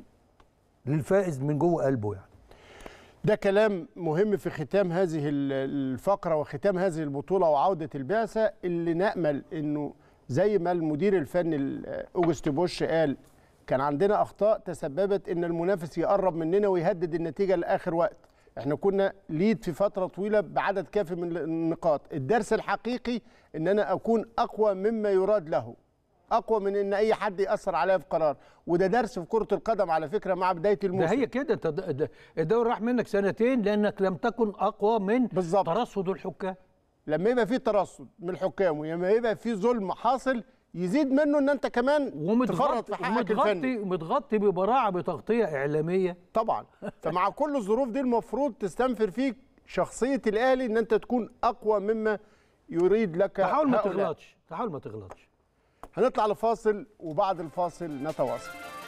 للفائز من جوه قلبه يعني ده كلام مهم في ختام هذه ال- الفقرة وختام هذه البطولة وعودة البعثة اللي نأمل انه زي ما المدير الفني ال- اوجست بوش قال كان عندنا اخطاء تسببت ان المنافس يقرب مننا ويهدد النتيجة لاخر وقت احنا كنا ليد في فترة طويلة بعدد كافي من النقاط الدرس الحقيقي ان انا اكون اقوى مما يراد له اقوى من ان اي حد ياثر عليها في قرار وده درس في كره القدم على فكره مع بدايه ده الموسم هي كده انت د- د- الدوري راح منك سنتين لانك لم تكن اقوى من بالظبط. ترصد الحكام لما يبقى في ترصد من الحكام ولما يبقى في ظلم حاصل يزيد منه ان انت كمان تفرط ومتغطي في حقك الفني ومتغطي متغطي ببراعه بتغطيه اعلاميه طبعا فمع كل الظروف دي المفروض تستنفر فيك شخصيه الاهلي ان انت تكون اقوى مما يريد لك تحاول ما هؤلاء. تغلطش تحاول ما تغلطش هنطلع لفاصل وبعد الفاصل نتواصل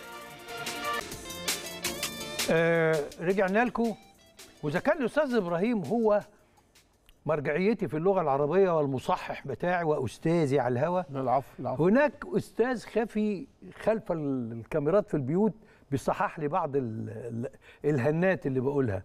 آه رجعنا لكم واذا كان الاستاذ ابراهيم هو مرجعيتي في اللغه العربيه والمصحح بتاعي واستاذي على الهوا العفو العفو هناك استاذ خفي خلف ال- الكاميرات في البيوت بيصحح لي بعض ال- ال- الهنات اللي بقولها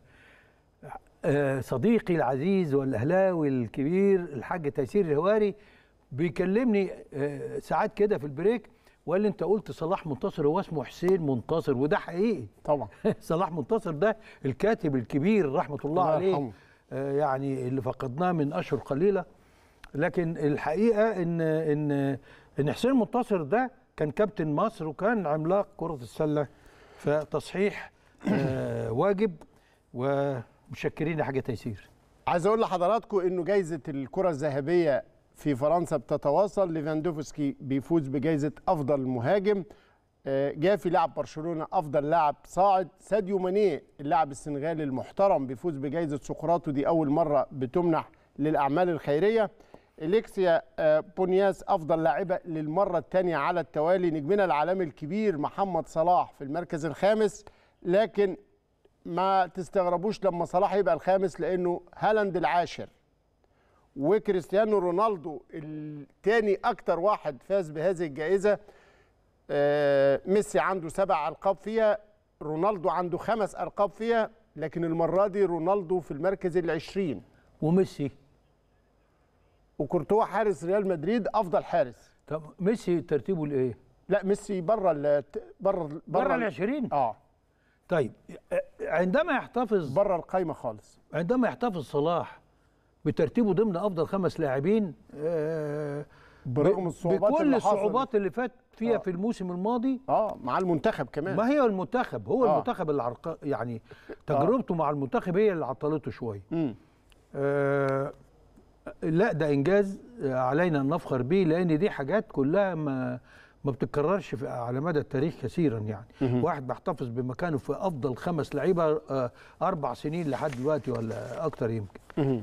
آه، صديقي العزيز والاهلاوي الكبير الحاج تيسير الهواري بيكلمني آه، ساعات كده في البريك وقال لي انت قلت صلاح منتصر هو اسمه حسين منتصر وده حقيقي طبعا صلاح منتصر ده الكاتب الكبير رحمه الله الله عليه يرحمه. آه، يعني اللي فقدناه من اشهر قليله لكن الحقيقه ان ان ان حسين منتصر ده كان كابتن مصر وكان عملاق كره السله فتصحيح آه، واجب ومشكرين يا حاجه تيسير عايز اقول لحضراتكم انه جائزه الكره الذهبيه في فرنسا بتتواصل ليفاندوفسكي بيفوز بجائزه افضل مهاجم آه، جافي لاعب برشلونه افضل لاعب صاعد ساديو ماني اللاعب السنغالي المحترم بيفوز بجائزه سقراطو دي اول مره بتمنح للاعمال الخيريه اليكسيا آه، بونياس افضل لاعبه للمره الثانيه على التوالي نجمنا العالمي الكبير محمد صلاح في المركز الخامس لكن ما تستغربوش لما صلاح يبقى الخامس لانه هالاند العاشر وكريستيانو رونالدو الثاني اكتر واحد فاز بهذه الجائزه آه، ميسي عنده سبع القاب فيها رونالدو عنده خمس القاب فيها لكن المره دي رونالدو في المركز العشرين وميسي وكورتوا حارس ريال مدريد افضل حارس طب ميسي ترتيبه الايه؟ لا ميسي بره ال- بره بره ال 20 اه طيب آه، عندما يحتفظ بره القايمه خالص عندما يحتفظ صلاح بترتيبه ضمن افضل خمس لاعبين آه، برغم ب- الصعوبات بكل اللي حصلت. الصعوبات اللي فات فيها آه. في الموسم الماضي اه مع المنتخب كمان ما هي المنتخب هو آه. المنتخب اللي عرق... يعني تجربته مع المنتخب هي اللي عطلته شويه مم. آه لا ده انجاز آه، علينا ان نفخر به لان دي حاجات كلها ما ما بتتكررش في على مدى التاريخ كثيرا يعني واحد بيحتفظ بمكانه في افضل خمس لعيبه آه اربع سنين لحد دلوقتي ولا اكتر يمكن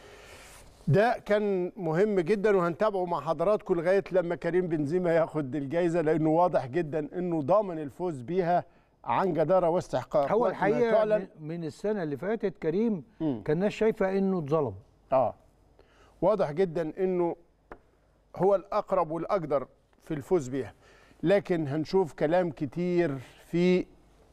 ده كان مهم جدا وهنتابعه مع حضراتكم لغايه لما كريم بنزيما ياخد الجائزه لانه واضح جدا انه ضامن الفوز بيها عن جداره واستحقاق هو وقت ما الحقيقه تعلن من- من السنه اللي فاتت كريم مم. كان الناس شايفه انه اتظلم اه واضح جدا انه هو الاقرب والاقدر في الفوز بيها لكن هنشوف كلام كتير في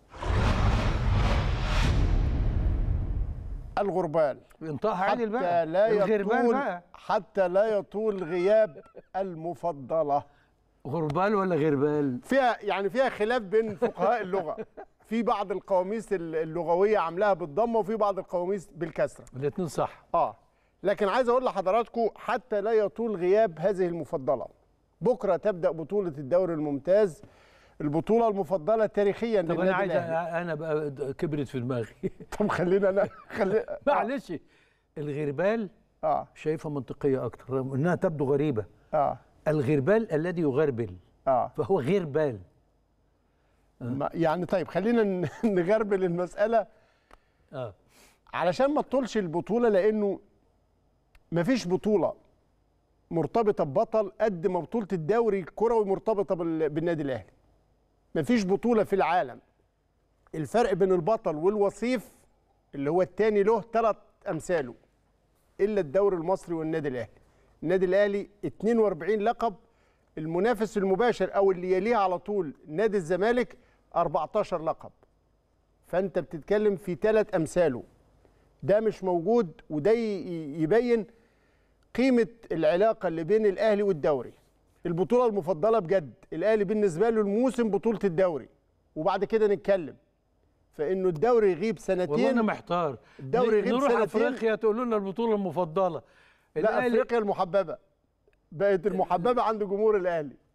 الغربال انطقها عادل حتى بقى لا الغربال يطول بقى حتى لا يطول غياب المفضله غربال ولا غربال فيها يعني فيها خلاف بين فقهاء اللغه في بعض القواميس اللغويه عاملاها بالضمه وفي بعض القواميس بالكسره الاثنين صح اه لكن عايز اقول لحضراتكم حتى لا يطول غياب هذه المفضله بكره تبدا بطوله الدوري الممتاز البطوله المفضله تاريخيا طب انا للنادي عايز الأهلي. انا بقى كبرت في دماغي طب خلينا انا خلي معلش الغربال اه شايفها منطقيه اكتر رغم انها تبدو غريبه اه الغربال الذي يغربل اه فهو غير بال ما- يعني طيب خلينا ن- نغربل المساله اه علشان ما تطولش البطوله لانه مفيش بطوله مرتبطه ببطل قد ما بطوله الدوري الكروي مرتبطه بال- بالنادي الاهلي مفيش بطوله في العالم الفرق بين البطل والوصيف اللي هو التاني له ثلاث امثاله الا الدوري المصري والنادي الاهلي النادي الاهلي 42 لقب المنافس المباشر او اللي يليه على طول نادي الزمالك 14 لقب فانت بتتكلم في ثلاث امثاله ده مش موجود وده ي- يبين قيمه العلاقه اللي بين الاهلي والدوري البطوله المفضله بجد الاهلي بالنسبه له الموسم بطوله الدوري وبعد كده نتكلم فانه الدوري يغيب والله انا سنتين محتار الدوري يغيب نروح سنتين. افريقيا تقولوا لنا البطوله المفضله لا الأهلي- افريقيا المحببه بقت المحببه عند جمهور الاهلي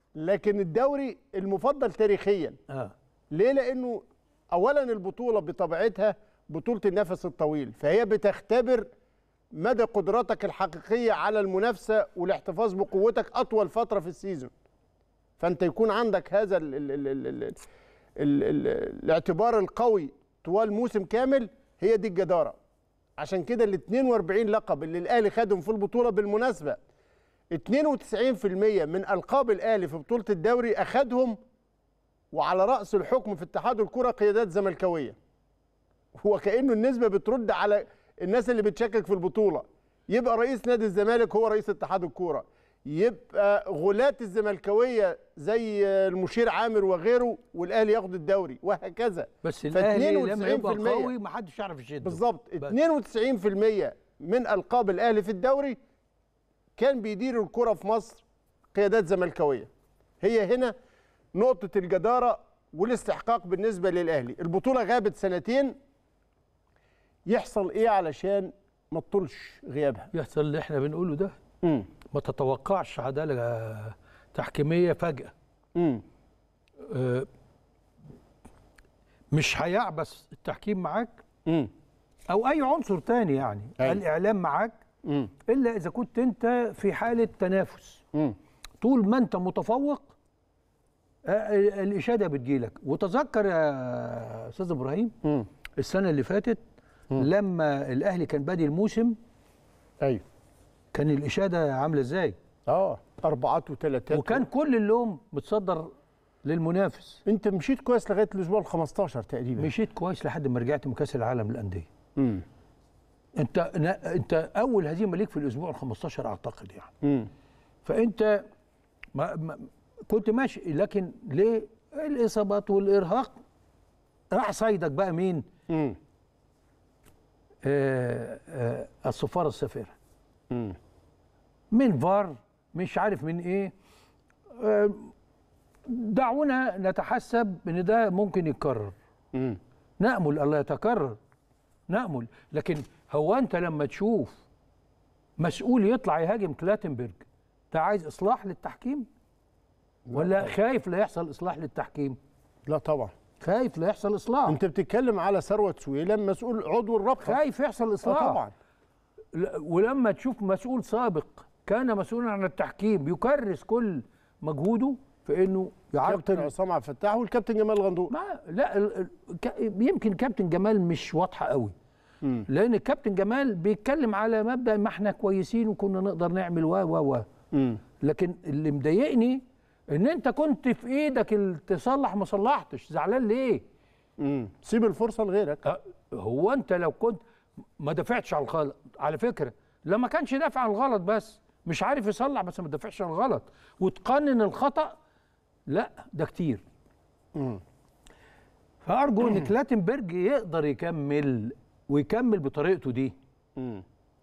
لكن الدوري المفضل تاريخيا اه ليه لانه اولا البطوله بطبيعتها بطوله النفس الطويل فهي بتختبر مدى قدراتك الحقيقيه على المنافسه والاحتفاظ بقوتك اطول فتره في السيزون فانت يكون عندك هذا ال ال ال ال ال ال ال الاعتبار القوي طوال موسم كامل هي دي الجداره عشان كده ال 42 لقب اللي الاهلي خدهم في البطوله بالمناسبه 92% من القاب الاهلي في بطوله الدوري اخدهم وعلى راس الحكم في اتحاد الكره قيادات زملكاويه هو كانه النسبه بترد على الناس اللي بتشكك في البطوله يبقى رئيس نادي الزمالك هو رئيس اتحاد الكوره يبقى غلاة الزملكاويه زي المشير عامر وغيره والاهلي ياخد الدوري وهكذا بس ف الاهلي لما يبقى 92% قوي ما حدش يعرف يشده بالظبط بس. 92% من القاب الاهلي في الدوري كان بيدير الكره في مصر قيادات زملكاويه هي هنا نقطه الجداره والاستحقاق بالنسبه للاهلي البطوله غابت سنتين يحصل ايه علشان ما تطولش غيابها يحصل اللي احنا بنقوله ده امم ما تتوقعش عداله تحكيميه فجاه امم آه، مش هيعبث التحكيم معاك امم او اي عنصر تاني يعني أيوة. الاعلام معاك امم الا اذا كنت انت في حاله تنافس امم طول ما انت متفوق آه، الاشاده بتجيلك وتذكر يا استاذ ابراهيم امم السنه اللي فاتت لما الاهلي كان بادي الموسم ايوه كان الاشاده عامله ازاي اه اربعات وثلاثات وكان كل اللوم متصدر للمنافس انت مشيت كويس لغايه الاسبوع ال 15 تقريبا مشيت كويس لحد ما رجعت من كاس العالم للانديه امم انت نا- انت اول هزيمه ليك في الاسبوع ال 15 اعتقد يعني امم فانت ما ما كنت ماشي لكن ليه الاصابات والارهاق راح صيدك بقى مين امم آه آه الصفاره السفيره امم من فار مش عارف من ايه آه دعونا نتحسب ان ده ممكن يتكرر امم نأمل الله يتكرر نأمل لكن هو أنت لما تشوف مسؤول يطلع يهاجم كلاتنبرج أنت عايز إصلاح للتحكيم ولا خايف لا يحصل إصلاح للتحكيم لا طبعا خايف لا يحصل إصلاح انت بتتكلم على ثروه سويلم مسؤول عضو الرابطه خايف يحصل آه إصلاح طبعا ل- ولما تشوف مسؤول سابق كان مسؤولا عن التحكيم يكرس كل مجهوده في انه كابتن يعرقل عصام عبد الفتاح والكابتن جمال غندور ما لا ال- ال- ك- يمكن كابتن جمال مش واضحه قوي مم. لان الكابتن جمال بيتكلم على مبدا ما احنا كويسين وكنا نقدر نعمل و و و امم لكن اللي مضايقني ان انت كنت في ايدك ال- تصلح ما صلحتش زعلان ليه امم سيب الفرصه لغيرك أه، هو انت لو كنت ما دافعتش على الغلط على فكره لما كانش دافع عن الغلط بس مش عارف يصلح بس ما دافعش عن الغلط وتقنن الخطا لا ده كتير مم. فارجو ان كلاتنبرج يقدر يكمل ويكمل بطريقته دي امم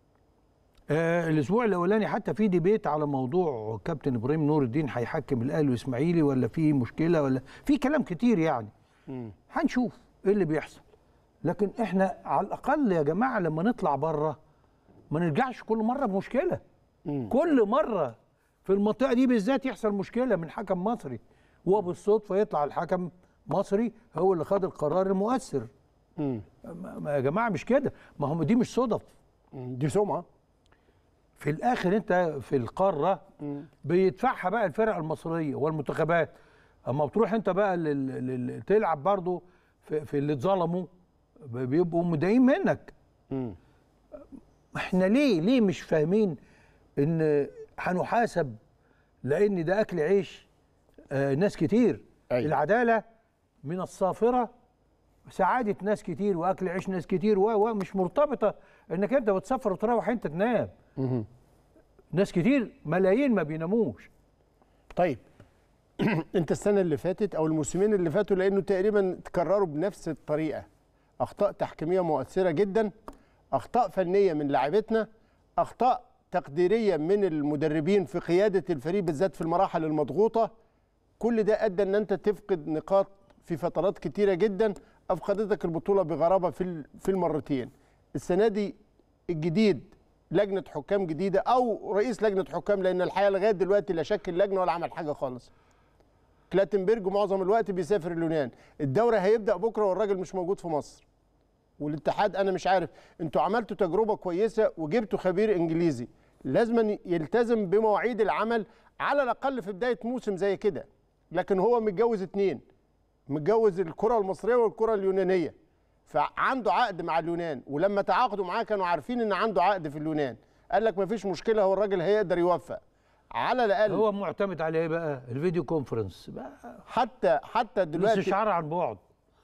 آه الاسبوع الاولاني حتى في ديبيت على موضوع كابتن ابراهيم نور الدين هيحكم الاهلي والاسماعيلي ولا في مشكله ولا في كلام كتير يعني مم. هنشوف ايه اللي بيحصل لكن احنا على الاقل يا جماعه لما نطلع بره ما نرجعش كل مره بمشكله مم. كل مره في المنطقه دي بالذات يحصل مشكله من حكم مصري وبالصدفه يطلع الحكم مصري هو اللي خد القرار المؤثر مم. ما ما يا جماعه مش كده ما هم دي مش صدف مم. دي سمعه في الاخر انت في القاره بيدفعها بقى الفرق المصريه والمنتخبات اما بتروح انت بقى لل... لل... تلعب برضو في, في اللي اتظلموا ب- بيبقوا متضايقين منك مم. احنا ليه ليه مش فاهمين ان هنحاسب لان ده اكل عيش آه ناس كتير أيوة. العداله من الصافره سعاده ناس كتير واكل عيش ناس كتير و و مش مرتبطه انك انت بتسافر وتروح انت تنام مم. ناس كتير ملايين ما بيناموش طيب انت السنه اللي فاتت او الموسمين اللي فاتوا لانه تقريبا تكرروا بنفس الطريقه اخطاء تحكيميه مؤثره جدا اخطاء فنيه من لاعبتنا اخطاء تقديريه من المدربين في قياده الفريق بالذات في المراحل المضغوطه كل ده ادى ان انت تفقد نقاط في فترات كتيره جدا افقدتك البطوله بغرابه في ال- في المرتين السنه دي الجديد لجنه حكام جديده او رئيس لجنه حكام لان الحقيقه لغايه دلوقتي لا شكل لجنه ولا عمل حاجه خالص كلاتنبرج معظم الوقت بيسافر اليونان الدوري هيبدا بكره والراجل مش موجود في مصر والاتحاد انا مش عارف انتوا عملتوا تجربه كويسه وجبتوا خبير انجليزي لازم يلتزم بمواعيد العمل على الاقل في بدايه موسم زي كده لكن هو متجوز اتنين متجوز الكره المصريه والكره اليونانيه فعنده عقد مع اليونان ولما تعاقدوا معاه كانوا عارفين ان عنده عقد في اليونان قال لك مفيش مشكله هو الراجل هيقدر يوفق على الاقل هو معتمد على ايه بقى الفيديو كونفرنس بقى حتى حتى دلوقتي استشعار عن بعد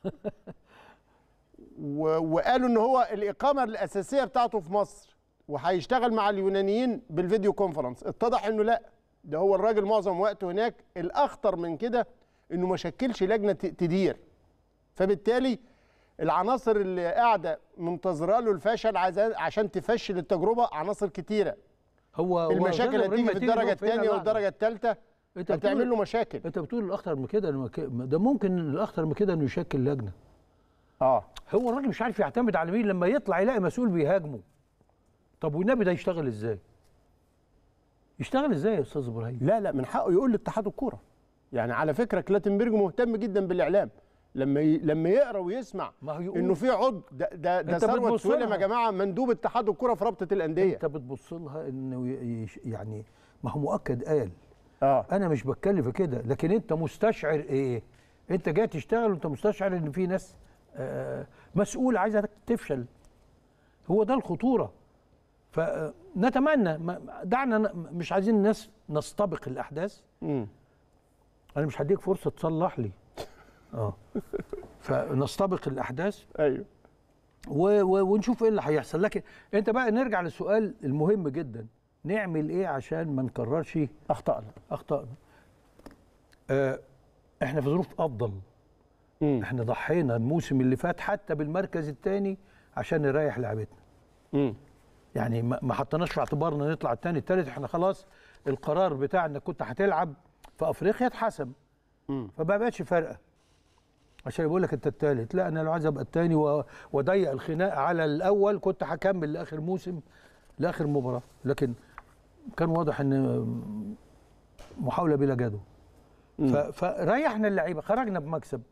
و- وقالوا ان هو الاقامه الاساسيه بتاعته في مصر وهيشتغل مع اليونانيين بالفيديو كونفرنس اتضح انه لا ده هو الراجل معظم وقته هناك الاخطر من كده انه ما شكلش لجنه ت- تدير فبالتالي العناصر اللي قاعده منتظره له الفشل عايزة- عشان تفشل التجربه عناصر كتيره هو هو المشاكل أستاذ اللي إبراهيم هتيجي في ما الدرجه نقف هنا الثانيه لحظة. والدرجه الثالثه انت هتعمل بتقول له مشاكل انت بتقول الاخطر من كده إنه ك- ده ممكن الاخطر من كده انه يشكل لجنه اه هو الراجل مش عارف يعتمد على مين لما يطلع يلاقي مسؤول بيهاجمه طب والنبي ده يشتغل ازاي يشتغل ازاي يا استاذ ابراهيم لا لا من حقه يقول لاتحاد الكوره يعني على فكره كلاتنبرج مهتم جدا بالاعلام لما ي... لما يقرا ويسمع ما هو يقول. انه في عضو ده ده, ده أنت ثروت بتبص سويلم لها. يا جماعه مندوب اتحاد الكوره في رابطه الانديه انت بتبص لها انه ي- يش- يعني ما هو مؤكد قال اه انا مش بتكلم في كده لكن انت مستشعر ايه انت جاي تشتغل وانت مستشعر ان في ناس آه، مسؤول عايزه تفشل هو ده الخطوره فنتمنى ما- دعنا ن- مش عايزين الناس نستبق الاحداث امم انا مش هديك فرصه تصلح لي اه فنستبق الاحداث ايوه و و ونشوف ايه اللي هيحصل لكن انت بقى نرجع للسؤال المهم جدا نعمل ايه عشان ما نكررش اخطانا اخطائنا آه احنا في ظروف افضل امم احنا ضحينا الموسم اللي فات حتى بالمركز الثاني عشان نريح لعبتنا امم يعني ما ما حطيناش في اعتبارنا نطلع الثاني الثالث احنا خلاص القرار بتاع انك كنت هتلعب في افريقيا اتحسم مم. فما بقتش فارقه عشان يقول لك انت الثالث لا انا لو عايز ابقى الثاني و- واضيق الخناق على الاول كنت هكمل لاخر موسم لاخر مباراه لكن كان واضح ان محاوله بلا جدوى ف- فريحنا اللعيبه خرجنا بمكسب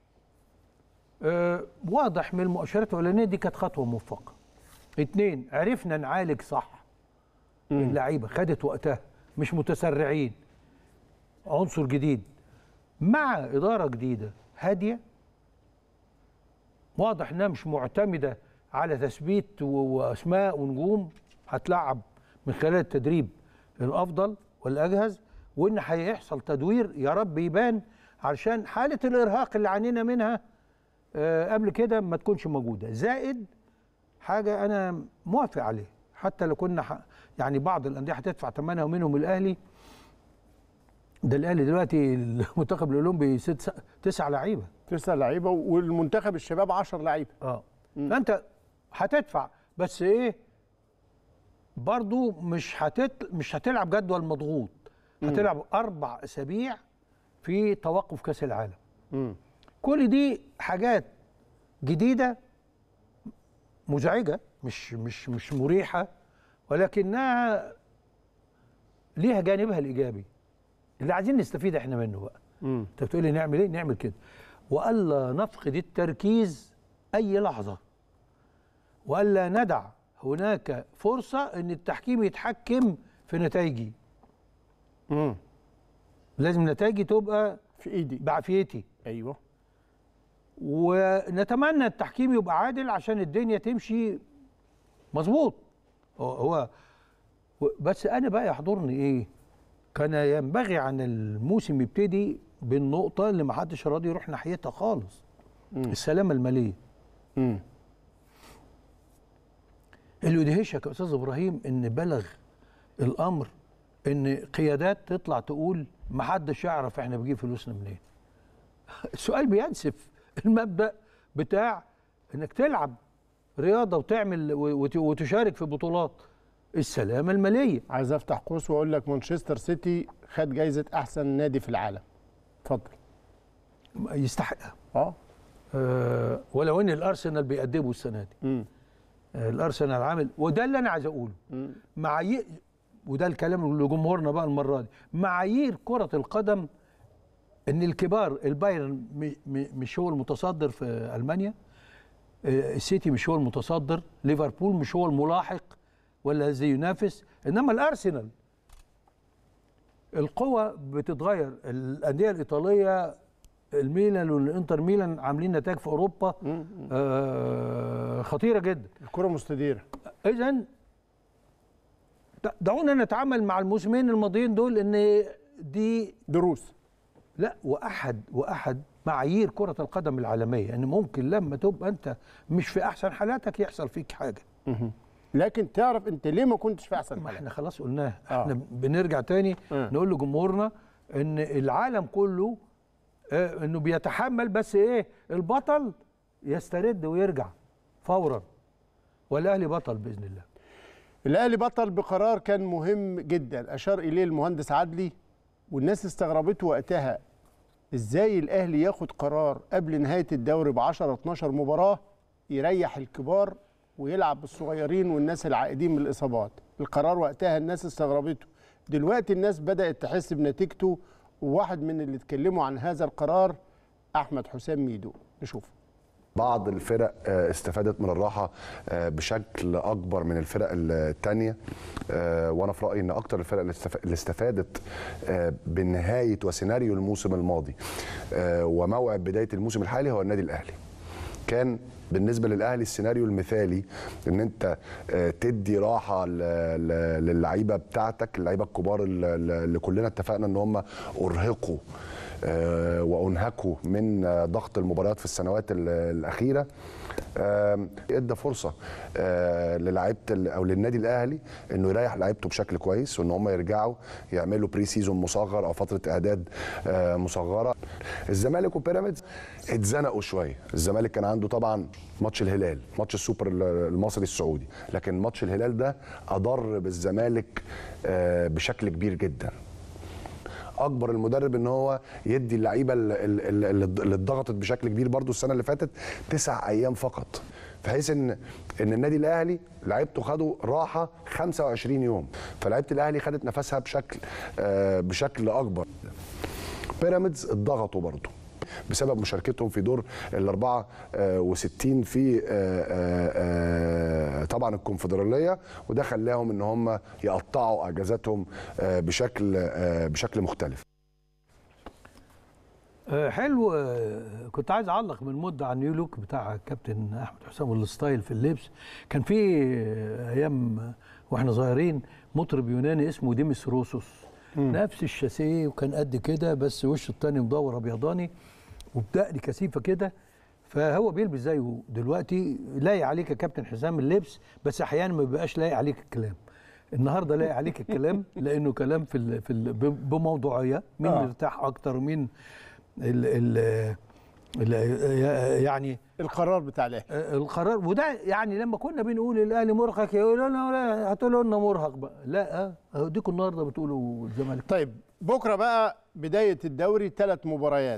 آه، واضح من المؤشرات الاولانيه دي كانت خطوه موفقه اتنين عرفنا نعالج صح اللعيبه خدت وقتها مش متسرعين عنصر جديد مع اداره جديده هاديه واضح انها مش معتمده على تثبيت و- واسماء ونجوم هتلعب من خلال التدريب الافضل والاجهز وان هيحصل تدوير يا رب يبان علشان حاله الارهاق اللي عانينا منها آه، قبل كده ما تكونش موجوده زائد حاجه انا موافق عليه حتى لو كنا ح... يعني بعض الانديه هتدفع ثمنها ومنهم الاهلي ده الاهلي دلوقتي المنتخب الاولمبي ست تسع لعيبه تسع لعيبه والمنتخب الشباب 10 لعيبه اه فانت هتدفع بس ايه برضو مش هتت... مش هتلعب جدول مضغوط هتلعب اربع اسابيع في توقف كاس العالم امم كل دي حاجات جديده مزعجه مش مش مش مريحه ولكنها ليها جانبها الايجابي اللي عايزين نستفيد احنا منه بقى امم انت بتقولي نعمل ايه نعمل كده والا نفقد التركيز اي لحظه والا ندع هناك فرصه ان التحكيم يتحكم في نتائجي امم لازم نتائجي تبقى في ايدي بعافيتي ايوه ونتمنى التحكيم يبقى عادل عشان الدنيا تمشي مظبوط هو- هو هو- بس انا بقى يحضرني ايه كان ينبغي عن الموسم يبتدي بالنقطه اللي ما حدش راضي يروح ناحيتها خالص السلامه الماليه امم اللي يدهشك يا استاذ ابراهيم ان بلغ الامر ان قيادات تطلع تقول ما حدش يعرف احنا بنجيب فلوسنا منين السؤال بينسف المبدا بتاع انك تلعب رياضه وتعمل وت- وتشارك في بطولات السلامه الماليه عايز افتح قوس واقول لك مانشستر سيتي خد جايزه احسن نادي في العالم اتفضل يستحقها اه أه ولو ان الارسنال بيقدموا السنه دي امم آه، الارسنال عامل وده اللي انا عايز اقوله معايير وده الكلام لجمهورنا بقى المره دي معايير كره القدم ان الكبار البايرن م- م- مش هو المتصدر في المانيا آه، السيتي مش هو المتصدر ليفربول مش هو الملاحق ولا الذي ينافس انما الارسنال القوة بتتغير الأندية الإيطالية الميلان والإنتر ميلان عاملين نتائج في أوروبا آه خطيرة جدا الكره مستديره إذا دعونا نتعامل مع الموسمين الماضيين دول إن دي دروس لا واحد واحد معايير كره القدم العالميه ان ممكن لما تبقى انت مش في احسن حالاتك يحصل فيك حاجه لكن تعرف انت ليه ما كنتش في احسن ما حالة احنا خلاص قلناه آه. احنا بنرجع تاني آه. نقول لجمهورنا ان العالم كله آه، انه بيتحمل بس ايه البطل يسترد ويرجع فورا والاهلي بطل باذن الله الاهلي بطل بقرار كان مهم جدا اشار اليه المهندس عدلي والناس استغربته وقتها ازاي الاهلي ياخد قرار قبل نهايه الدوري ب 10 12 مباراه يريح الكبار ويلعب بالصغيرين والناس العائدين من الاصابات القرار وقتها الناس استغربته دلوقتي الناس بدات تحس بنتيجته وواحد من اللي اتكلموا عن هذا القرار احمد حسام ميدو نشوف بعض الفرق آه، استفادت من الراحه آه، بشكل اكبر من الفرق الثانيه وانا في رايي ان اكتر الفرق اللي استف- اللي استفادت آه، بنهايه وسيناريو الموسم الماضي آه، وموعد بدايه الموسم الحالي هو النادي الاهلي كان بالنسبه للاهلي السيناريو المثالي ان انت آه، تدي راحه ل- ل- للعيبه بتاعتك اللعيبه الكبار اللي اللي كلنا اتفقنا ان هم ارهقوا آه، وانهكوا من آه، ضغط المباريات في السنوات ال- الاخيره آم، ادى فرصه آه، للعيبه ال- او للنادي الاهلي انه يريح لعيبته بشكل كويس وان هم يرجعوا يعملوا بري سيزون مصغر او فتره اعداد آه، مصغره الزمالك وبيراميدز اتزنقوا شويه الزمالك كان عنده طبعا ماتش الهلال ماتش السوبر ال- المصري السعودي لكن ماتش الهلال ده اضر بالزمالك آه، بشكل كبير جدا اكبر المدرب ان هو يدي اللعيبه اللي, اللي اللي اتضغطت بشكل كبير برضو السنه اللي فاتت تسع ايام فقط بحيث ان ان النادي الاهلي لعيبته خدوا راحه 25 يوم فلعيبه الاهلي خدت نفسها بشكل آه بشكل اكبر بيراميدز اتضغطوا برضو بسبب مشاركتهم في دور ال 64 في آه، آه، آه، طبعا الكونفدراليه وده خلاهم ان هم يقطعوا اجازاتهم آه، بشكل آه، بشكل مختلف آه، حلو آه، كنت عايز اعلق من مده على النيو لوك بتاع كابتن احمد حسام والستايل في اللبس كان في آه، ايام آه، واحنا صغيرين مطرب يوناني اسمه ديمس روسوس نفس الشاسيه وكان قد كده بس وشه التاني مدور ابيضاني وبدقن كثيفه كده فهو بيلبس زيه دلوقتي لايق عليك يا كابتن حسام اللبس بس احيانا ما بيبقاش لايق عليك الكلام النهارده لايق عليك الكلام لانه كلام في ال في ال بموضوعيه مين آه. مرتاح اكتر ومين ال ال ال يعني القرار بتاع الاهلي القرار وده يعني لما كنا بنقول الاهلي مرهق يقولوا لنا لا هتقولوا لنا مرهق بقى لا اه ديكوا النهارده بتقولوا الزمالك طيب بكره بقى بدايه الدوري ثلاث مباريات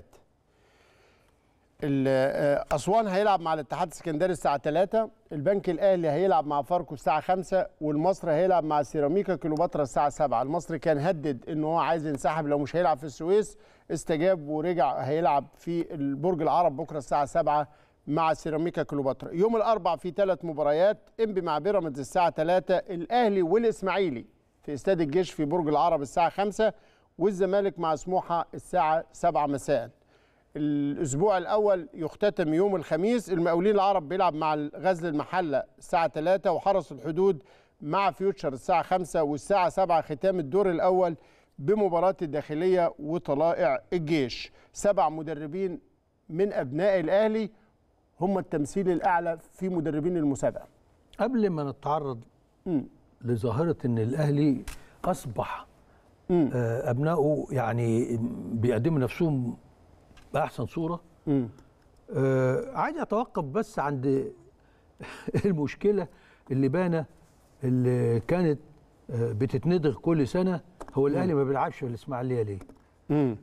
ال- آه، اسوان هيلعب مع الاتحاد السكندري الساعه 3 البنك الاهلي هيلعب مع فاركو الساعه 5 والمصري هيلعب مع سيراميكا كليوباترا الساعه 7 المصري كان هدد ان هو عايز ينسحب لو مش هيلعب في السويس استجاب ورجع هيلعب في البرج العرب بكره الساعه 7 مع سيراميكا كليوباترا يوم الاربع في ثلاث مباريات انبي مع بيراميدز الساعه 3 الاهلي والاسماعيلي في استاد الجيش في برج العرب الساعه 5 والزمالك مع سموحه الساعه 7 مساء الاسبوع الاول يختتم يوم الخميس المقاولين العرب بيلعب مع غزل المحله الساعه 3 وحرس الحدود مع فيوتشر الساعه 5 والساعه 7 ختام الدور الاول بمباراه الداخليه وطلائع الجيش سبع مدربين من ابناء الاهلي هم التمثيل الاعلى في مدربين المسابقه قبل ما نتعرض مم. لظاهره ان الاهلي اصبح مم. آه، ابنائه يعني بيقدموا نفسهم باحسن صوره مم. آه، عايز اتوقف بس عند المشكله اللي بانه اللي كانت آه، بتتندغ كل سنه هو الاهلي ما بيلعبش في الاسماعيليه ليه؟ مم.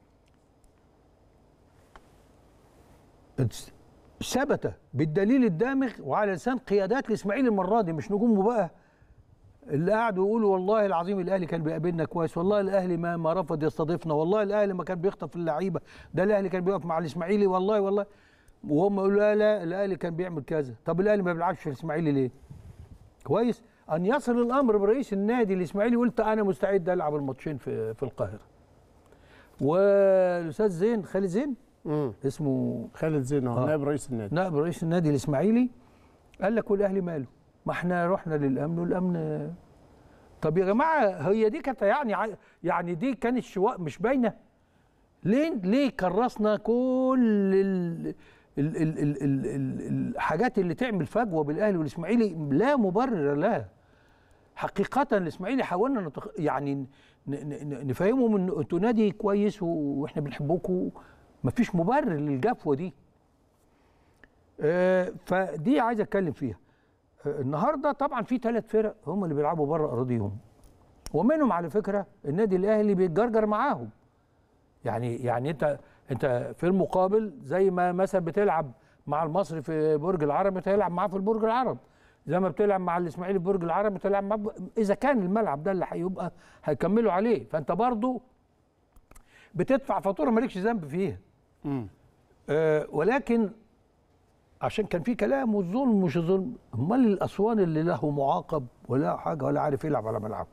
اتس- ثبت بالدليل الدامغ وعلى لسان قيادات الاسماعيلي المره دي مش نجومه بقى اللي قعدوا يقولوا والله العظيم الاهلي كان بيقابلنا كويس والله الاهلي ما ما رفض يستضيفنا والله الاهلي ما كان بيخطف اللعيبه ده الاهلي كان بيقف مع الاسماعيلي والله والله وهم يقولوا لا لا الاهلي كان بيعمل كذا طب الاهلي ما بيلعبش في الاسماعيلي ليه كويس ان يصل الامر برئيس النادي الاسماعيلي قلت انا مستعد العب الماتشين في في القاهره والاستاذ زين خالد زين مم. اسمه خالد زين آه. آه. نائب رئيس النادي نائب رئيس النادي الاسماعيلي قال لك والاهلي ماله ما احنا رحنا للامن والامن طب يا جماعه هي دي كانت يعني ع- يعني دي كانت شواء مش باينه ليه ليه كرسنا كل ال ال ال ال ال ال الحاجات اللي تعمل فجوه بالاهلي والاسماعيلي لا مبرر لها حقيقه الاسماعيلي حاولنا نتخ... يعني ن- ن- ن- نفهمهم ان انتوا نادي كويس و- واحنا بنحبكم مفيش مبرر للجفوه دي آه، فدي عايز اتكلم فيها آه، النهارده طبعا في ثلاث فرق هم اللي بيلعبوا بره اراضيهم ومنهم على فكره النادي الاهلي بيتجرجر معاهم يعني يعني انت انت في المقابل زي ما مثلا بتلعب مع المصري في برج العرب بتلعب معاه في البرج العرب زي ما بتلعب مع الاسماعيلي في برج العرب بتلعب معاه ب- اذا كان الملعب ده اللي هيبقى هيكملوا عليه فانت برضو بتدفع فاتوره مالكش ذنب فيها مم. آه، ولكن عشان كان في كلام والظلم مش ظلم امال الاسوان اللي له معاقب ولا حاجه ولا عارف يلعب على ملعبه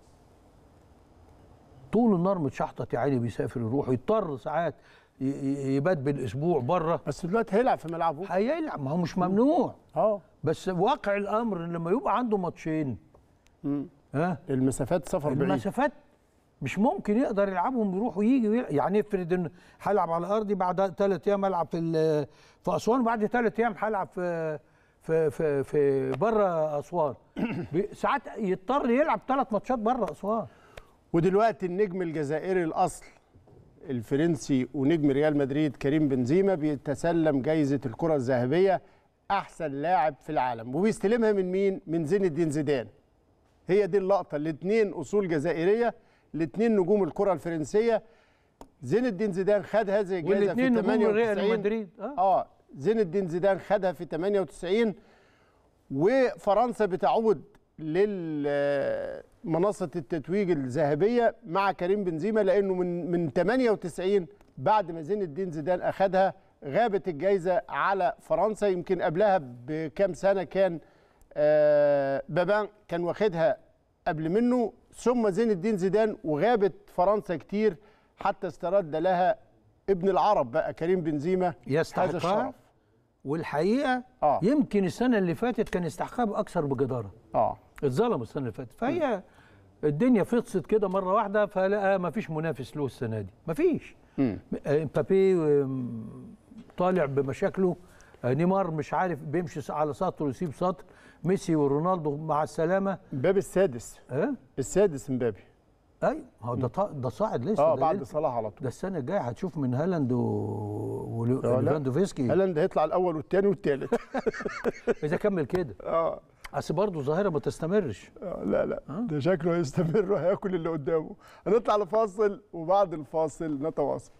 طول النهار متشحطط يا عيني بيسافر يروح يضطر ساعات ي- ي- يبات بالاسبوع بره بس دلوقتي هيلعب في ملعبه هيلعب ما هو مش ممنوع اه بس واقع الامر إن لما يبقى عنده ماتشين مم. ها المسافات سفر بعيد المسافات مش ممكن يقدر يلعبهم يروح ويجي ويلعب. يعني افرض ان هلعب على ارضي بعد ثلاث ايام العب في ال- في اسوان بعد ثلاث ايام هلعب في في في, في بره اسوان بي- ساعات يضطر يلعب ثلاث ماتشات بره اسوان ودلوقتي النجم الجزائري الاصل الفرنسي ونجم ريال مدريد كريم بنزيما بيتسلم جايزه الكره الذهبيه احسن لاعب في العالم وبيستلمها من مين من زين الدين زيدان هي دي اللقطه الاثنين اصول جزائريه الاثنين نجوم الكره الفرنسيه زين الدين زيدان خد هذه الجائزه في والاثنين نجوم 98 ريال مدريد اه اه زين الدين زيدان خدها في 98 وفرنسا بتعود لمنصة التتويج الذهبية مع كريم بنزيما لأنه من من 98 بعد ما زين الدين زيدان أخدها غابت الجائزة على فرنسا يمكن قبلها بكام سنة كان آه، بابان كان واخدها قبل منه ثم زين الدين زيدان وغابت فرنسا كتير حتى استرد لها ابن العرب بقى كريم بنزيما هذا يستحقها الشرف والحقيقه آه. يمكن السنه اللي فاتت كان يستحقها باكثر بجداره اه اتظلم السنه اللي فاتت فهي الدنيا فطست كده مره واحده فلقى ما فيش منافس له السنه دي ما فيش مم. امبابي آم، طالع بمشاكله آه، نيمار مش عارف بيمشي على سطر ويسيب سطر ميسي ورونالدو مع السلامه امبابي السادس ها السادس امبابي اي هو ده طا- ده صاعد لسه اه ده بعد لسه- صلاح على طول ده السنه الجايه هتشوف من هالاند و- و- لا. وليفاندوفسكي هالاند هيطلع الاول والثاني والثالث اذا كمل كده اه اصل برضه ظاهره ما تستمرش آه، لا لا ده شكله هيستمر وهياكل اللي قدامه هنطلع لفاصل وبعد الفاصل نتواصل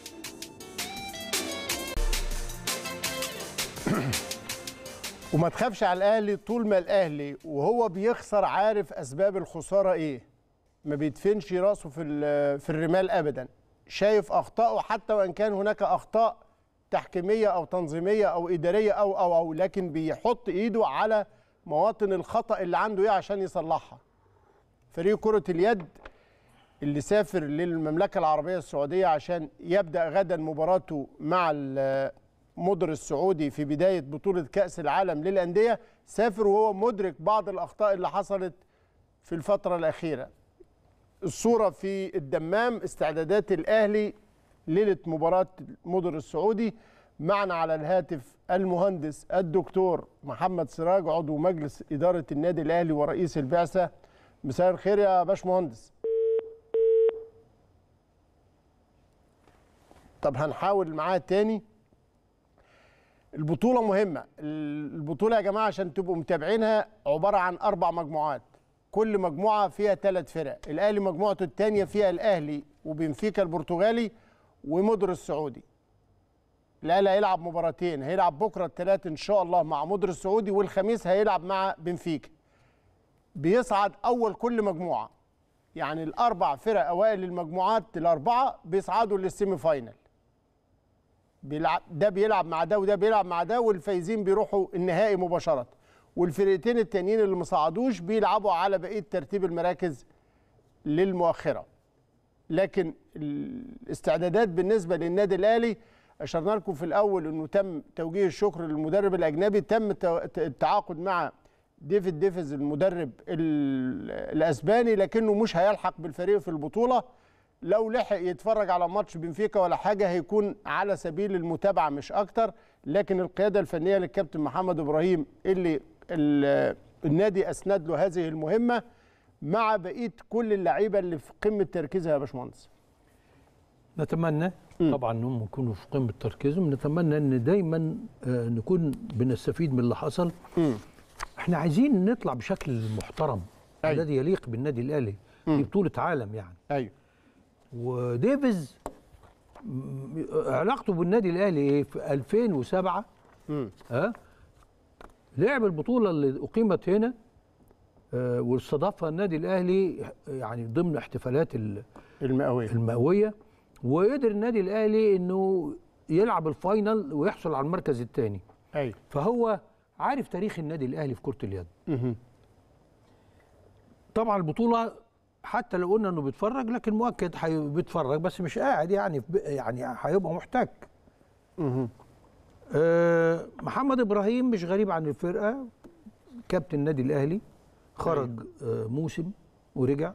وما تخافش على الاهلي طول ما الاهلي وهو بيخسر عارف اسباب الخساره ايه ما بيدفنش راسه في ال- في الرمال ابدا شايف اخطائه حتى وان كان هناك اخطاء تحكيميه او تنظيميه او اداريه او او او لكن بيحط ايده على مواطن الخطا اللي عنده ايه عشان يصلحها فريق كره اليد اللي سافر للمملكه العربيه السعوديه عشان يبدا غدا مباراته مع المدر السعودي في بدايه بطوله كاس العالم للانديه سافر وهو مدرك بعض الاخطاء اللي حصلت في الفتره الاخيره الصوره في الدمام استعدادات الاهلي ليله مباراه مدر السعودي معنا على الهاتف المهندس الدكتور محمد سراج عضو مجلس اداره النادي الاهلي ورئيس البعثه مساء الخير يا باشمهندس طب هنحاول معاه تاني البطولة مهمة البطولة يا جماعة عشان تبقوا متابعينها عبارة عن أربع مجموعات كل مجموعة فيها ثلاث فرق الأهلي مجموعته الثانية فيها الأهلي وبنفيكا البرتغالي ومدر السعودي الأهلي هيلعب مباراتين هيلعب بكرة الثلاث إن شاء الله مع مدر السعودي والخميس هيلعب مع بنفيكا بيصعد اول كل مجموعه يعني الاربع فرق اوائل المجموعات الاربعه بيصعدوا للسيمي فاينل بيلعب ده بيلعب مع ده وده بيلعب مع ده والفايزين بيروحوا النهائي مباشره والفرقتين التانيين اللي ما صعدوش بيلعبوا على بقيه ترتيب المراكز للمؤخره لكن الاستعدادات بالنسبه للنادي الاهلي اشرنا لكم في الاول انه تم توجيه الشكر للمدرب الاجنبي تم التو- التعاقد مع ديفيد ديفيز المدرب ال- الاسباني لكنه مش هيلحق بالفريق في البطوله لو لحق يتفرج على ماتش بنفيكا ولا حاجه هيكون على سبيل المتابعه مش اكتر لكن القياده الفنيه للكابتن محمد ابراهيم اللي ال- النادي اسند له هذه المهمه مع بقيه كل اللعيبه اللي في قمه تركيزها يا باشمهندس نتمنى طبعا انهم يكونوا في قمه تركيزهم نتمنى ان دايما آه، نكون بنستفيد من اللي حصل احنا عايزين نطلع بشكل محترم أيوة. الذي يليق بالنادي الاهلي دي بطوله عالم يعني ايوه وديفيز م- علاقته بالنادي الاهلي ايه في 2007 مم. ها لعب البطوله اللي اقيمت هنا آه، واستضافها النادي الاهلي يعني ضمن احتفالات ال- المئويه المئويه وقدر النادي الاهلي انه يلعب الفاينل ويحصل على المركز الثاني ايوه فهو عارف تاريخ النادي الاهلي في كره اليد مهم. طبعا البطوله حتى لو قلنا انه بيتفرج لكن مؤكد حي- بيتفرج بس مش قاعد يعني في ب- يعني هيبقى محتك مهم. آه، محمد ابراهيم مش غريب عن الفرقه كابتن النادي الاهلي خرج آه، موسم ورجع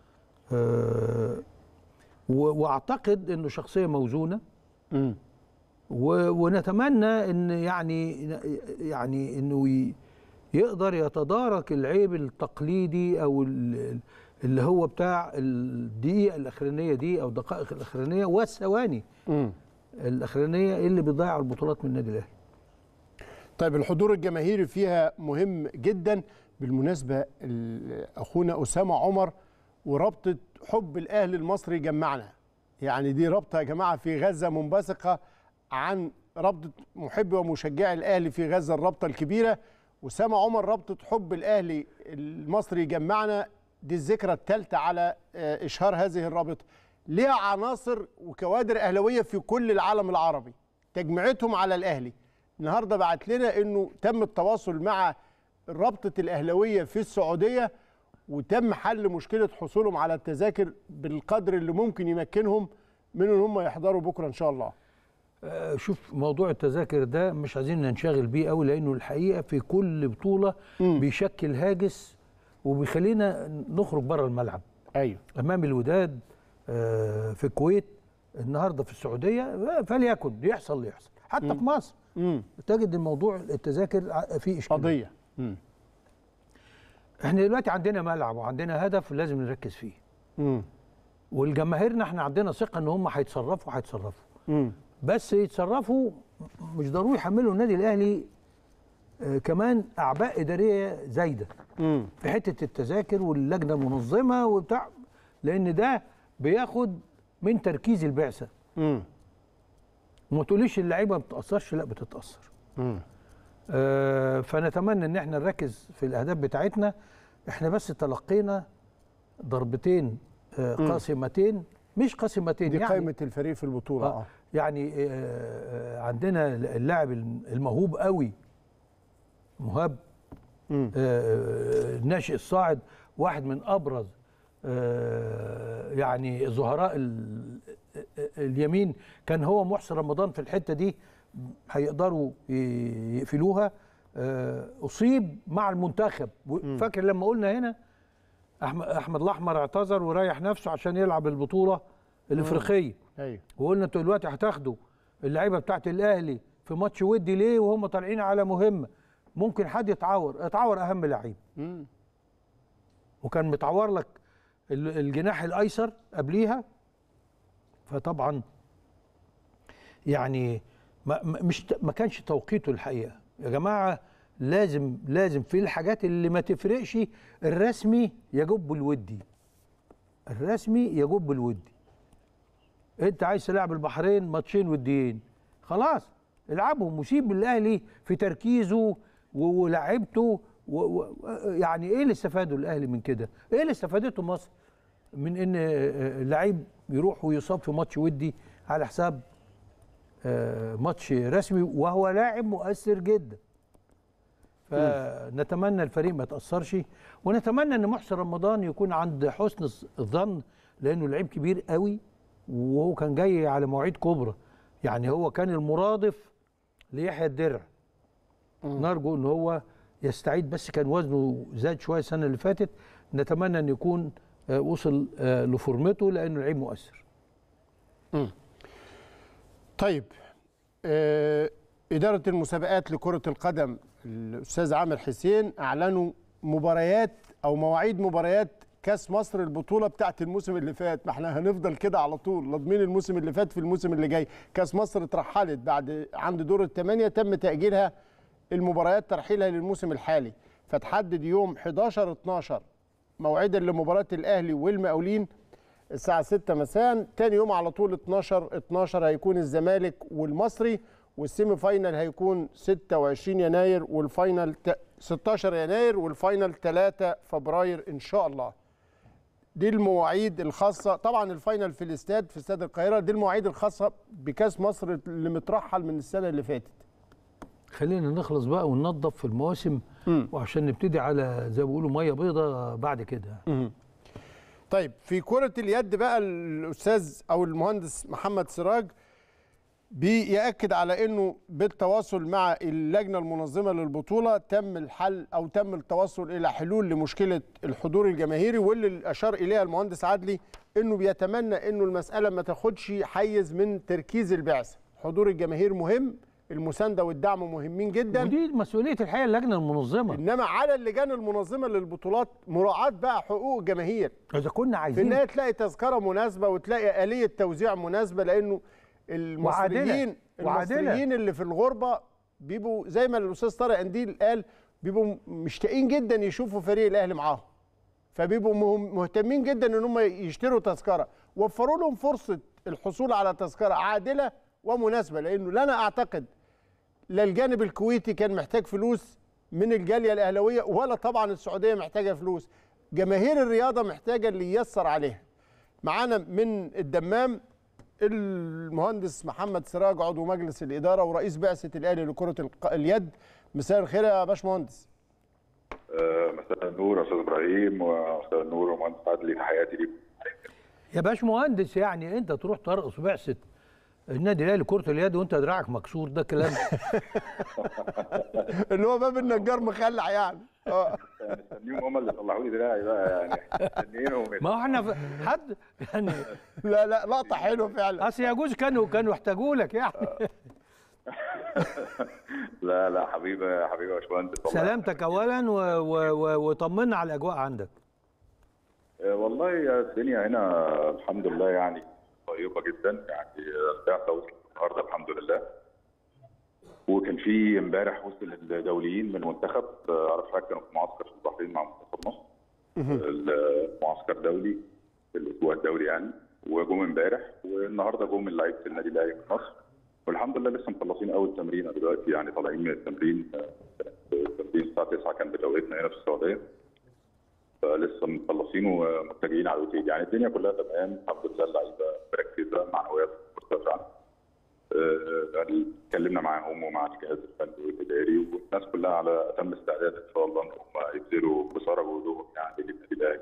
آه، و- واعتقد انه شخصيه موزونه مم. و- ونتمنى ان يعني يعني انه ي- يقدر يتدارك العيب التقليدي او ال- اللي هو بتاع الدقيقه الاخرانيه دي او الدقائق الاخرانيه والثواني مم. الاخرانيه اللي بيضيع البطولات من النادي الاهلي طيب الحضور الجماهيري فيها مهم جدا بالمناسبة ال- أخونا أسامة عمر ورابطة حب الأهلي المصري جمعنا يعني دي رابطة يا جماعة في غزة منبثقة عن رابطة محبي ومشجعي الأهلي في غزة الرابطة الكبيرة أسامة عمر رابطة حب الأهلي المصري جمعنا دي الذكرى الثالثة على آه، إشهار هذه الرابطة ليها عناصر وكوادر أهلوية في كل العالم العربي تجمعتهم على الأهلي النهارده بعت لنا انه تم التواصل مع رابطه الاهلاويه في السعوديه وتم حل مشكله حصولهم على التذاكر بالقدر اللي ممكن يمكنهم من ان هم يحضروا بكره ان شاء الله. آه، شوف موضوع التذاكر ده مش عايزين ننشغل بيه قوي لانه الحقيقه في كل بطوله مم. بيشكل هاجس وبيخلينا نخرج بره الملعب ايوه امام الوداد آه، في الكويت النهارده في السعوديه آه، فليكن يحصل اللي يحصل حتى في مصر امم تجد الموضوع التذاكر ع- فيه اشكال قضيه امم احنا دلوقتي عندنا ملعب وعندنا هدف لازم نركز فيه امم والجماهيرنا احنا عندنا ثقه ان هم هيتصرفوا هيتصرفوا امم بس يتصرفوا مش ضروري يحملوا النادي الاهلي آه، كمان اعباء اداريه زايده امم في حته التذاكر واللجنه المنظمه وبتاع لان ده بياخد من تركيز البعثه امم وما تقوليش اللعيبه ما بتتاثرش لا بتتاثر امم آه، فنتمنى ان احنا نركز في الاهداف بتاعتنا احنا بس تلقينا ضربتين آه، قاسمتين مش قاسمتين دي يعني قائمه الفريق في البطوله آه اه يعني آه، آه، عندنا اللاعب الموهوب قوي مهاب امم آه، الناشئ الصاعد واحد من ابرز آه، يعني ظهراء ال- اليمين كان هو محسن رمضان في الحته دي هيقدروا ي- يقفلوها آه، اصيب مع المنتخب و- فاكر لما قلنا هنا احمد احمد الاحمر اعتذر وريح نفسه عشان يلعب البطوله الافريقيه ايوه وقلنا انتوا دلوقتي هتاخدوا اللعيبه بتاعت الاهلي في ماتش ودي ليه وهم طالعين على مهمه ممكن حد يتعور اتعور اهم لعيب امم وكان متعور لك ال- الجناح الايسر قبليها فطبعا يعني ما ما- مش ت- ما كانش توقيته الحقيقه يا جماعه لازم لازم في الحاجات اللي ما تفرقش الرسمي يجب الودي الرسمي يجب الودي انت عايز تلعب البحرين ماتشين وديين خلاص العبهم وسيب الاهلي في تركيزه و- ولاعيبته و و يعني ايه اللي استفاده الاهلي من كده؟ ايه اللي استفادته مصر من ان آه، لعيب يروح ويصاب في ماتش ودي على حساب آه، ماتش رسمي وهو لاعب مؤثر جدا فنتمنى الفريق ما يتاثرش ونتمنى ان محسن رمضان يكون عند حسن الظن لانه لعيب كبير قوي وهو كان جاي على مواعيد كبرى يعني هو كان المرادف ليحيى الدرع نرجو ان هو يستعيد بس كان وزنه زاد شويه السنه اللي فاتت نتمنى ان يكون آه، وصل آه، لفورمته لانه لعيب مؤثر طيب آه، إدارة المسابقات لكرة القدم الأستاذ عامر حسين أعلنوا مباريات أو مواعيد مباريات كأس مصر البطولة بتاعت الموسم اللي فات ما احنا هنفضل كده على طول لاضمين الموسم اللي فات في الموسم اللي جاي كأس مصر اترحلت بعد عند دور الثمانية تم تأجيلها المباريات ترحيلها للموسم الحالي فتحدد يوم 11 12 موعدا لمباراة الأهلي والمقاولين الساعة 6 مساء تاني يوم على طول 12 12 هيكون الزمالك والمصري والسيمي فاينل هيكون 26 يناير والفاينل ت- 16 يناير والفاينل 3 فبراير ان شاء الله دي المواعيد الخاصة طبعا الفاينل في الاستاد في استاد القاهرة دي المواعيد الخاصة بكاس مصر اللي مترحل من السنة اللي فاتت خلينا نخلص بقى وننظف في المواسم وعشان نبتدي على زي ما بيقولوا ميه بيضاء بعد كده طيب في كرة اليد بقى الأستاذ أو المهندس محمد سراج بيأكد على أنه بالتواصل مع اللجنة المنظمة للبطولة تم الحل أو تم التوصل إلى حلول لمشكلة الحضور الجماهيري واللي أشار إليها المهندس عدلي أنه بيتمنى أنه المسألة ما تاخدش حيز من تركيز البعثة حضور الجماهير مهم المساندة والدعم مهمين جدا ودي مسؤوليه الحقيقه اللجنه المنظمه إنما على اللجان المنظمة للبطولات مراعاة بقى حقوق الجماهير اذا كنا في عايزين النهايه تلاقي تذكره مناسبه وتلاقي اليه توزيع مناسبه لانه المصريين وعادلة. المصريين اللي في الغربه بيبقوا زي ما الاستاذ طارق قنديل قال بيبقوا مشتاقين جدا يشوفوا فريق الاهلي معاهم فبيبقوا مهم- مهتمين جدا ان هم يشتروا تذكره وفروا لهم فرصه الحصول على تذكره عادله ومناسبه لانه لا انا اعتقد لا الجانب الكويتي كان محتاج فلوس من الجاليه الاهلاويه ولا طبعا السعوديه محتاجه فلوس جماهير الرياضه محتاجه اللي ييسر عليها معانا من الدمام المهندس محمد سراج عضو مجلس الاداره ورئيس بعثه الاهلي لكره الق- اليد مساء الخير يا باشمهندس آه، مساء النور استاذ ابراهيم ومساء النور ومهندس عدلي تحياتي ليكم يا باش مهندس يعني انت تروح ترقص بعثه النادي الاهلي كره اليد وانت دراعك مكسور ده كلام اللي هو باب النجار مخلع يعني اه مستنيهم هم اللي طلعوا لي دراعي بقى يعني مستنيينهم ما هو احنا ف- حد يعني لا لا لقطه حلوه فعلا اصل يجوز كانوا كانوا احتاجوا لك يعني لا لا حبيبي حبيبي يا باشمهندس والله. سلامتك اولا و- و- و- وطمنا على الاجواء عندك آه، والله يا الدنيا هنا الحمد لله يعني طيبه جدا يعني البعثه وصلت النهارده الحمد لله وكان في امبارح وصل الدوليين من المنتخب آه، عارف حضرتك كانوا في معسكر في البحرين مع منتخب مصر المعسكر دولي الاسبوع الدولي يعني وجم امبارح والنهارده جم لعيبه النادي الاهلي في مصر والحمد لله لسه مخلصين اول تمرين دلوقتي يعني طالعين من التمرين آه، التمرين الساعه 9 كان بتوقيتنا هنا في السعوديه فلسه مخلصين ومتجهين على الاوتيل يعني الدنيا كلها تمام الحمد لله اللعيبه مركزه معنويات مرتفعه آه، اتكلمنا معاهم ومع الجهاز الفني والاداري والناس كلها على اتم استعداد ان شاء الله ان هم يبذلوا بصرى وجهدهم يعني للنادي الاهلي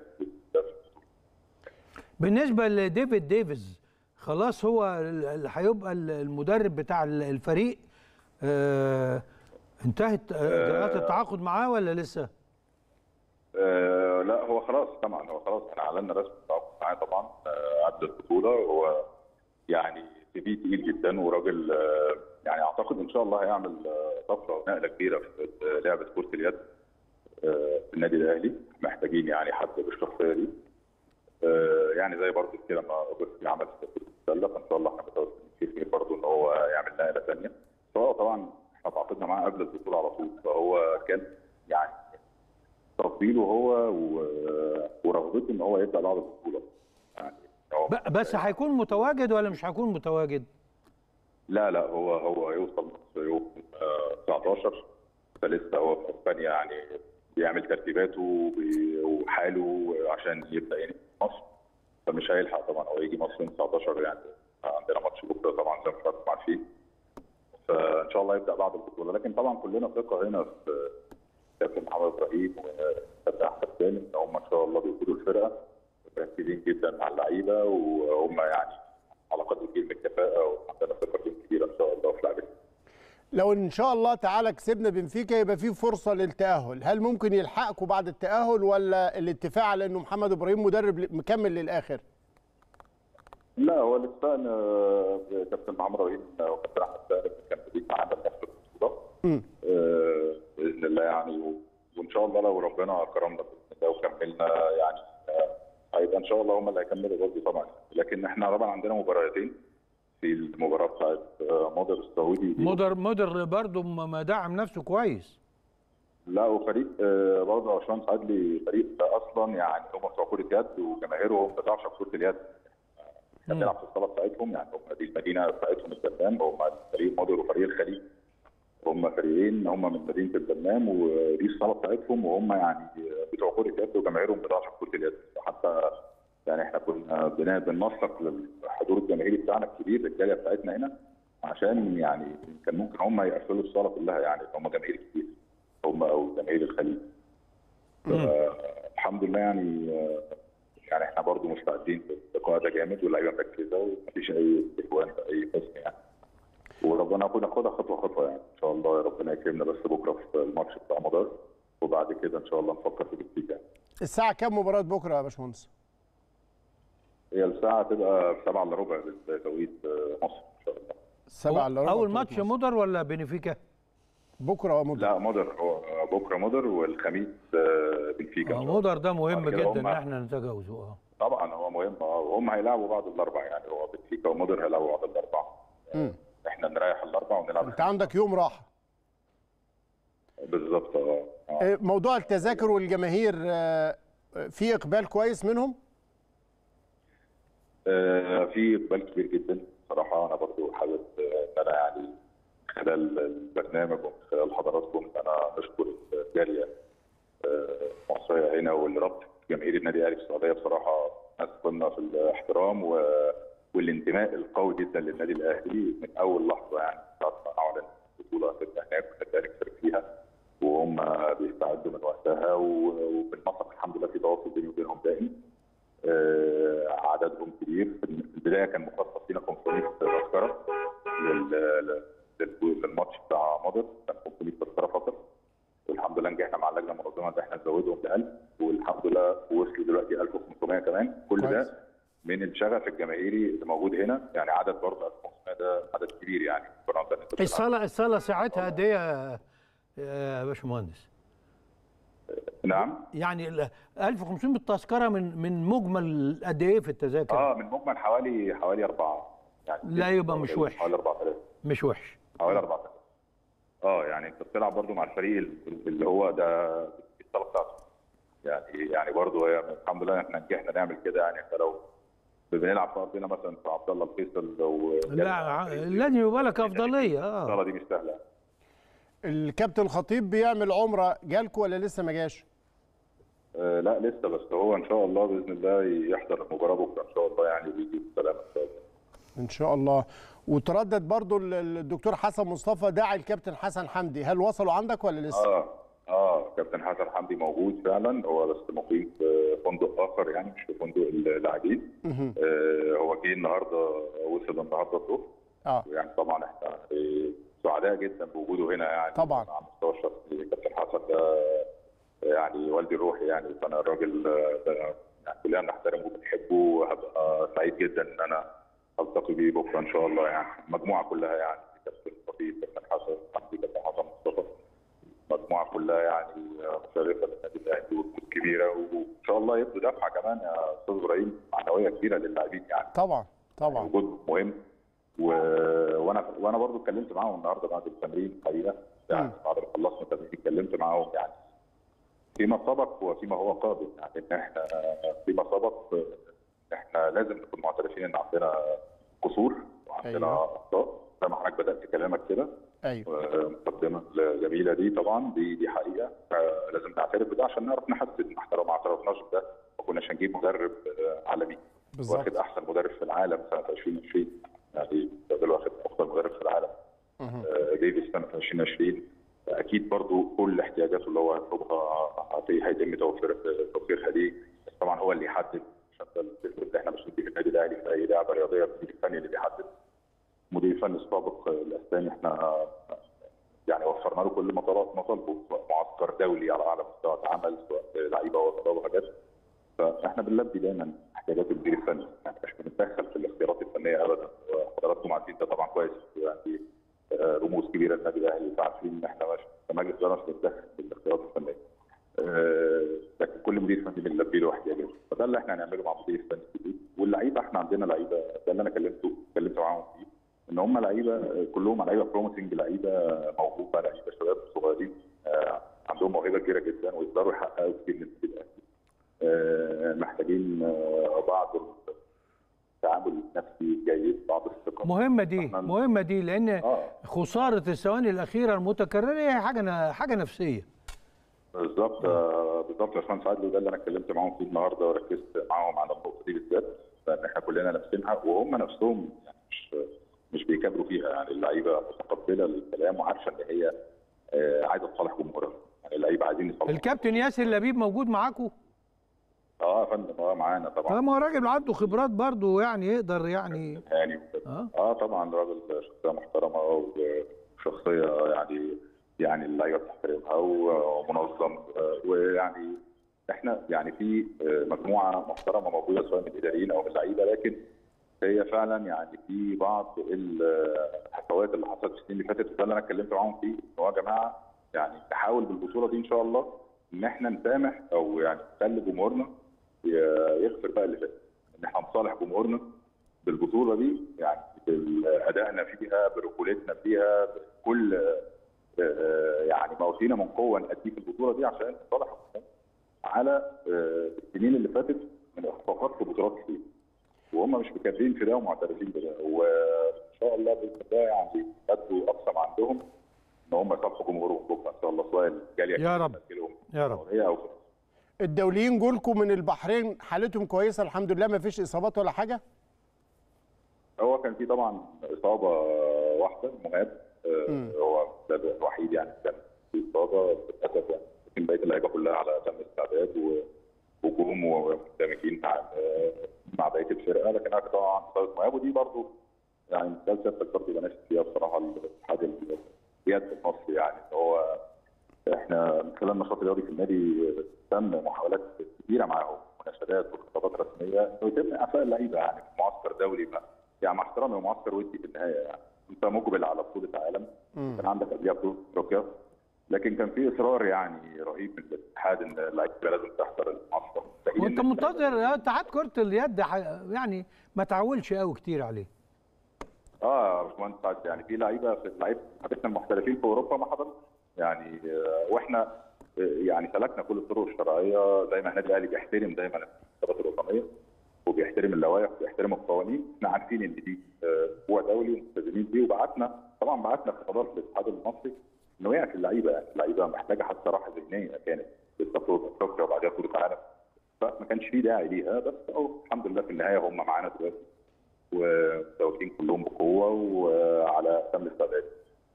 بالنسبه لديفيد ديفيز خلاص هو ال- اللي هيبقى ال- المدرب بتاع ال- الفريق آه انتهت آه، اجراءات التعاقد معاه ولا لسه؟ آه لا هو خلاص طبعا هو خلاص احنا اعلنا رسمي التعاقد معاه طبعا آه قبل البطوله هو يعني سي في تقيل جدا وراجل آه يعني اعتقد ان شاء الله هيعمل آه، طفره ونقله كبيره في في لعبه كره اليد آه في النادي الاهلي محتاجين يعني حد بالشخصيه دي آه يعني زي برضه كده ما اوجستي عمل في كره السله فان شاء الله احنا متوسطين في خير برضه ان هو يعمل نقله ثانيه سواء طبعا احنا تعاقدنا معاه قبل البطوله على طول فهو كان يعني تفضيله هو و- ورغبته ان هو يبدا بعد البطوله يعني هو ب- بس هيكون متواجد ولا مش هيكون متواجد؟ لا لا هو هو هيوصل مصر يوم آه، 19 فلسه هو في اسبانيا يعني بيعمل ترتيباته وبي- وحاله عشان يبدا ينهي في مصر فمش هيلحق طبعا هو يجي مصر يوم 19 يعني عندنا ماتش بكره طبعا زي ما حضراتكم عارفين فان شاء الله يبدا بعد البطوله لكن طبعا كلنا ثقه هنا في كابتن محمد ابراهيم وكابتن احمد سالم ان هم ان شاء الله بيقودوا الفرقه مركزين جدا مع اللعيبه وهم يعني على قدر كبير من الكفاءه وعندنا ثقه فيهم كبيره ان شاء الله في لعبتهم لو ان شاء الله تعالى كسبنا بنفيكا يبقى في فرصه للتاهل هل ممكن يلحقكم بعد التاهل ولا الاتفاق على انه محمد ابراهيم مدرب مكمل للاخر لا هو الاتفاق ان كابتن محمد ابراهيم وكابتن احمد سالم كان بيجي معانا في نفس البطوله مم. آه، باذن الله يعني و- وان شاء الله لو ربنا كرمنا باذن الله وكملنا يعني آه، هيبقى ان شاء الله هم اللي هيكملوا برضه طبعا لكن احنا طبعا عندنا مباراتين في المباراه بتاعت آه، مودر السعودي دي. مودر مودر برضه مدعم نفسه كويس لا وفريق آه، برضه عشان عدلي فريق اصلا يعني هم بتوع كره يد وجماهيرهم بتعشق كره اليد احنا بنلعب في الصاله بتاعتهم يعني هم دي المدينه بتاعتهم الدمام هم فريق مودر وفريق الخليج هم فريقين هم من مدينه الدمام ودي الصاله بتاعتهم وهم يعني بتوع كره يد وجماهيرهم بتعشق كره اليد حتى يعني احنا كنا بن- بننسق للحضور الجماهيري بتاعنا الكبير الجاليه بتاعتنا هنا عشان يعني كان ممكن هم يقفلوا الصاله كلها يعني هم جماهير كتير هم او جماهير الخليج الحمد لله يعني آه، يعني احنا برضو مستعدين اللقاء ده جامد واللعيبه مركزه ومفيش اي استهوان في اي قسم يعني وربنا يكون ناخدها خطوه خطوه يعني ان شاء الله ربنا يكرمنا بس بكره في الماتش بتاع مدار وبعد كده ان شاء الله نفكر في النتيجه يعني. الساعه كام مباراه بكره يا باشمهندس هي الساعه تبقى 7 الا ربع بتوقيت آه، مصر ان شاء الله سبعة الا ربع اول بطولة ماتش مصر. مودر ولا بنفيكا؟ بكره مدرب لا مدر هو بكره مدر والخميس آه، بنفيكا إن آه، شاء الله. مودر ده مهم بعد كده جدا ان هم- احنا نتجاوزه اه طبعا هو مهم اه وهم هيلعبوا بعض الاربع يعني هو بنفيكا ومودر هيلعبوا بعض الاربع مم. احنا نريح الاربع ونلعب انت عندك يوم راحه بالظبط اه آه. إيه، موضوع التذاكر والجماهير آه، في اقبال كويس منهم آه، في اقبال كبير جدا صراحه انا برضو حابب آه، ان انا يعني خلال البرنامج ومن خلال حضراتكم ان انا نشكر الجاليه آه، المصريه هنا واللي ربط جماهير النادي الاهلي في السعوديه بصراحه ناس قمه في الاحترام و... والانتماء القوي جدا للنادي الاهلي من اول لحظه يعني ساعه ما اعلن البطوله هتبقى هناك والنادي الاهلي يشارك فيها وهم بيستعدوا من وقتها و- وبالمسرح الحمد لله في تواصل بيني وبينهم دائم آه، عددهم كبير في البدايه كان مخصص لنا 500 تذكره لل- لل- لل- للماتش بتاع مودر كان 500 تذكره فقط والحمد لله نجحنا مع اللجنه المنظمه ان احنا نزودهم ل 1000 والحمد لله وصلوا دلوقتي 1500 كمان كل كويس. ده من الشغف الجماهيري اللي موجود هنا يعني عدد برضه 1500 ده عدد كبير يعني مقارنه إن أنت بتلعب الصاله الصاله ساعتها قد ايه يا- يا باشمهندس؟ نعم يعني ال 1500 تذكره من من مجمل قد ايه في التذاكر؟ اه من مجمل حوالي حوالي اربعه يعني لا يبقى مش وحش. حوالي 4000 مش وحش حوالي 4000 اه يعني انت بتلعب برضو مع الفريق اللي هو ده الصاله بتاعته يعني يعني برضو هي الحمد لله احنا نجحنا نعمل كده يعني احنا لو بنلعب في ارضنا مثلا في عبد الله الفيصل لو لا ع- لازم يبقى لك افضليه اه الصاله دي مش سهله الكابتن خطيب بيعمل عمره جالكم ولا لسه ما جاش آه لا لسه بس هو ان شاء الله باذن الله يحضر المباراه بكره ان شاء الله يعني ويجي بسلامه ان شاء الله ان شاء الله وتردد برضو ال- الدكتور حسن مصطفى داعي الكابتن حسن حمدي هل وصلوا عندك ولا لسه اه اه كابتن حسن حمدي موجود فعلا هو بس مقيم في فندق اخر يعني مش في فندق اللاعبين مهم. آه هو جه النهارده وصل النهارده الظهر اه يعني طبعا احنا آه، سعداء جدا بوجوده هنا يعني طبعا. على المستوى الشخصي كابتن حسن ده يعني والدي الروحي يعني فانا الراجل آه، ده يعني كلنا بنحترمه وبنحبه وهبقى سعيد جدا ان انا التقي بيه بكره ان شاء الله يعني المجموعه كلها يعني كابتن خطيب كابتن حسن حمدي كابتن حسن مصطفى المجموعه كلها يعني مشرفه للنادي الاهلي وجهود كبيره وان شاء الله يبدو دفعه كمان يا استاذ ابراهيم معنويه كبيره للاعبين يعني طبعا طبعا وجود مهم و... وانا وانا برضو اتكلمت معاهم النهارده بعد التمرين الحقيقه يعني بعد ما خلصنا التمرين اتكلمت معاهم يعني فيما سبق وفيما هو قادم يعني ان احنا فيما سبق احنا لازم نكون معترفين ان عندنا قصور وعندنا أيوة. اخطاء زي ما حضرتك بدات كلامك كده ايوه مقدمه الجميله دي طبعا دي دي حقيقه فلازم نعترف بده عشان نعرف نحدد ما احنا لو ما اعترفناش بده ما كناش هنجيب مدرب آه، عالمي بالظبط. واخد احسن مدرب في العالم سنه 2020 يعني ده واخد افضل مدرب في العالم آه، ديفيس سنه 2020 اكيد برضو كل احتياجاته اللي هو هيطلبها هت- هيتم توفير توفيرها ليه بس طبعا هو اللي يحدد عشان ده الفكر اللي احنا مش في النادي الاهلي في اي لعبه رياضيه المدير الفني اللي بيحدد المدير الفني السابق الاسباني احنا يعني وفرنا له كل مطالب مطالبه سواء معسكر دولي على اعلى مستوى اتعمل سواء لعيبه وطلاب وحاجات فاحنا بنلبي دايما احتياجات المدير الفني يعني مش بنتدخل في الاختيارات الفنيه ابدا حضراتكم عارفين ده طبعا كويس يعني آه، رموز كبيره للنادي الاهلي فعارفين ان احنا مش كمجلس اداره مش بنتدخل في الاختيارات الفنيه آه، لكن كل مدير فني بنلبي له احتياجاته فده اللي احنا هنعمله مع مدير الفني الجديد واللعيبه احنا عندنا لعيبه ده اللي انا كلمته كلمت معاهم فيه ان هم لعيبه كلهم لعيبه بروميسنج لعيبه موهوبه لعيبه شباب صغيرين آه، عندهم موهبه كبيره جدا ويقدروا يحققوا كتير من النادي الاهلي آه، محتاجين آه، بعض التعامل النفسي جيد بعض الثقه مهمه دي إحنا- مهمه دي لان اه خساره الثواني الاخيره المتكرره هي حاجه حاجه نفسيه بالظبط آه، بالظبط يا باشمهندس عادل وده اللي انا اتكلمت معاهم فيه النهارده وركزت معاهم على النقطه دي بالذات لان احنا كلنا لابسينها وهم نفسهم يعني مش مش بيكابروا فيها يعني اللعيبه متقبله للكلام وعارفه ان هي آه، عايزه تصالح جمهورها يعني اللعيبه عايزين يصالحوا الكابتن ياسر لبيب موجود معاكم اه يا فندم اه معانا طبعا ما هو راجل عنده خبرات برضه يعني يقدر يعني هاني وكده. اه اه طبعا راجل شخصيه محترمه وشخصيه يعني يعني اللعيبه بتحترمها ومنظم آه، ويعني احنا يعني في آه، مجموعه محترمه موجوده سواء من الاداريين او من اللعيبه لكن هي فعلا يعني في بعض الحفوات اللي حصلت في السنين اللي فاتت وده اللي انا اتكلمت معاهم فيه ان هو يا جماعه يعني نحاول بالبطوله دي ان شاء الله ان احنا نسامح او يعني نخلي جمهورنا ي- يغفر بقى اللي فات ان احنا نصالح جمهورنا بالبطوله دي يعني بادائنا فيها برجولتنا فيها بكل آه، يعني ما اوتينا من قوه نأديه في البطوله دي عشان نصالح الجمهور على آه، السنين اللي فاتت من اخفاقات في بطولات كتير وهم مش مكذبين في ده ومعترفين بده وان شاء الله باذن الله يعني يدوا اقصى ما عندهم ان هم يصالحوا جمهورهم بكره ان شاء الله سواء الجاليه يا رب. تسجلهم يا رب. هي او الدوليين جولكم من البحرين حالتهم كويسه الحمد لله ما فيش اصابات ولا حاجه هو كان في طبعا اصابه واحده مهاب آه، هو ده الوحيد يعني كان في اصابه للاسف يعني لكن بقيه اللعيبه كلها على تم استعداد و- وهجوم ومندمجين مع آه، مع بقيه الفرقه لكن انا طبعا اصابه مهاب ودي برضو يعني ده سيادتك برضه بناشد فيها بصراحه الاتحاد الرياضي المصري يعني ان هو احنا من خلال النشاط الرياضي في النادي تم محاولات كبيره معاهم مناشدات وخطابات رسميه انه يتم اعفاء اللعيبه يعني في معسكر دولي بقى يعني مع احترامي ومعسكر ودي في النهايه يعني انت مقبل على بطوله عالم كان عندك قبلها بطوله افريقيا لكن كان في اصرار يعني رهيب من الاتحاد ان اللعيبه لازم تحضر المعسكر وانت منتظر اتحاد كره اليد ح- يعني ما تعولش قوي كتير عليه اه يا باشمهندس سعد يعني في لعيبه في لعيبه حبيبنا المحترفين في اوروبا ما حضروش يعني آه، واحنا آه، يعني سلكنا كل الطرق الشرعيه زي ما النادي الاهلي بيحترم دايما الانتخابات الوطنيه وبيحترم اللوائح وبيحترم القوانين احنا عارفين ان دي آه، اسبوع دولي وملتزمين بيه وبعتنا طبعا بعتنا خطابات للاتحاد المصري انه يعفي اللعيبه يعني اللعيبه محتاجه حتى راحه ذهنيه كانت لسه بطوله افريقيا وبعدها بطوله عالم فما كانش في داعي ليها بس أهو الحمد لله في النهايه هم معانا دلوقتي ومتواجدين كلهم بقوه وعلى تم الاستعداد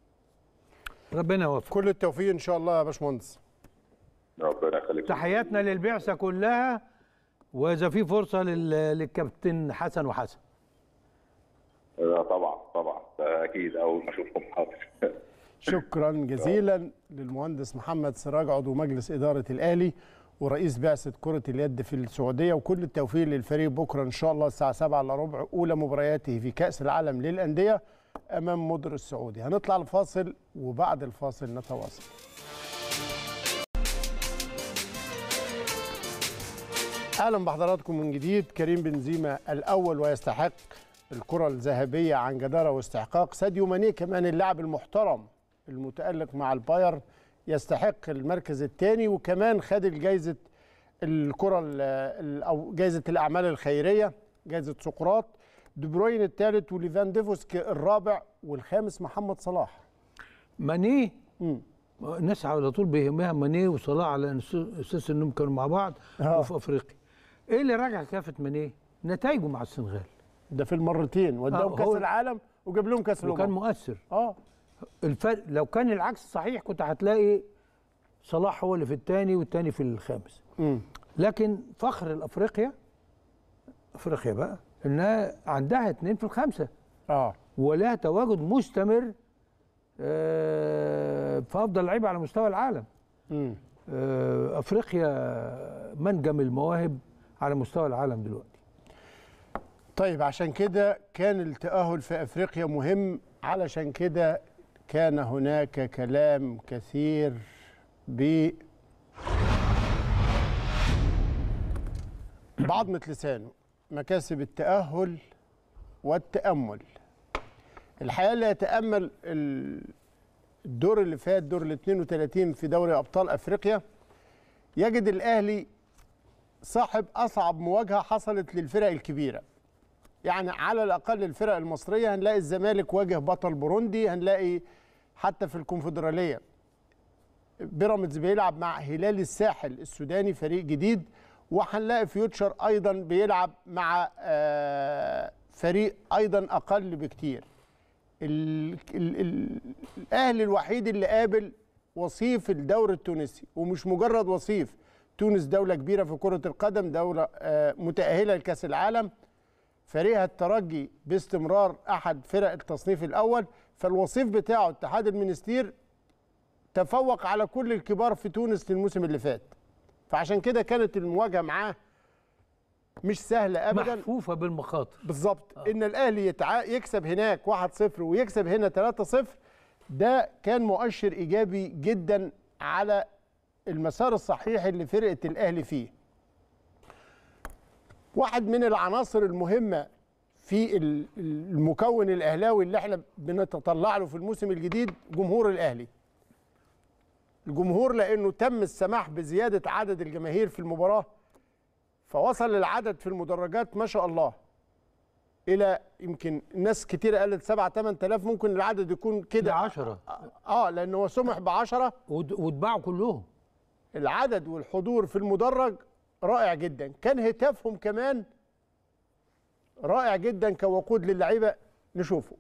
ربنا يوفق كل التوفيق ان شاء الله يا باشمهندس ربنا يخليك تحياتنا للبعثه كلها واذا في فرصه لل- للكابتن حسن وحسن آه، طبعا طبعا ده اكيد اول ما اشوفكم حاضر شكرا جزيلا للمهندس محمد سراج عضو مجلس إدارة الأهلي ورئيس بعثة كرة اليد في السعودية وكل التوفيق للفريق بكرة إن شاء الله الساعة 7 إلا ربع أولى مبارياته في كأس العالم للأندية أمام مدر السعودي هنطلع الفاصل وبعد الفاصل نتواصل اهلا بحضراتكم من جديد كريم بنزيما الاول ويستحق الكره الذهبيه عن جداره واستحقاق ساديو ماني كمان اللاعب المحترم المتالق مع البايرن يستحق المركز الثاني وكمان خد الجائزه الكره ال- ال- او جائزه الاعمال الخيريه جائزه سقراط دي بروين الثالث وليفاندوفسكي الرابع والخامس محمد صلاح ماني مم. الناس على طول بيهمها ماني وصلاح على أس- اساس انهم كانوا مع بعض آه. وفي افريقيا ايه اللي راجع كافه ماني نتائجه مع السنغال ده في المرتين وداهم آه، كاس هو- العالم وجاب لهم كاس وكان الامم مؤثر اه الفرق لو كان العكس صحيح كنت هتلاقي صلاح هو اللي في الثاني والثاني في الخامس مم. لكن فخر الافريقيا افريقيا بقى انها عندها اثنين في الخمسه اه ولها تواجد مستمر آه، في افضل لعيبه على مستوى العالم مم. آه، افريقيا منجم المواهب على مستوى العالم دلوقتي طيب عشان كده كان التأهل في أفريقيا مهم علشان كده كان هناك كلام كثير ب بعضمة لسانه مكاسب التأهل والتأمل الحقيقة اللي يتأمل ال- الدور اللي فات دور ال 32 في دوري أبطال أفريقيا يجد الأهلي صاحب أصعب مواجهة حصلت للفرق الكبيرة يعني على الاقل الفرق المصريه هنلاقي الزمالك واجه بطل بوروندي هنلاقي حتى في الكونفدراليه بيراميدز بيلعب مع هلال الساحل السوداني فريق جديد وهنلاقي فيوتشر ايضا بيلعب مع آه، فريق ايضا اقل بكتير ال ال ال الاهلي الوحيد اللي قابل وصيف الدوري التونسي ومش مجرد وصيف تونس دوله كبيره في كره القدم دوله آه، متاهله لكاس العالم فريقها الترجي باستمرار احد فرق التصنيف الاول فالوصيف بتاعه اتحاد المنستير تفوق على كل الكبار في تونس الموسم اللي فات فعشان كده كانت المواجهه معاه مش سهله ابدا محفوفه بالمخاطر بالظبط ان الاهلي يتع... يكسب هناك 1-0 ويكسب هنا 3-0 ده كان مؤشر ايجابي جدا على المسار الصحيح اللي فرقه الاهلي فيه واحد من العناصر المهمه في ال- المكون الاهلاوي اللي احنا بنتطلع له في الموسم الجديد جمهور الاهلي الجمهور لانه تم السماح بزياده عدد الجماهير في المباراه فوصل العدد في المدرجات ما شاء الله الى يمكن ناس كتير قالت 7 8000 ممكن العدد يكون ده كده 10 اه لان هو سمح ب 10 واتباعوا كلهم العدد والحضور في المدرج رائع جدا كان هتافهم كمان رائع جدا كوقود للعيبه نشوفه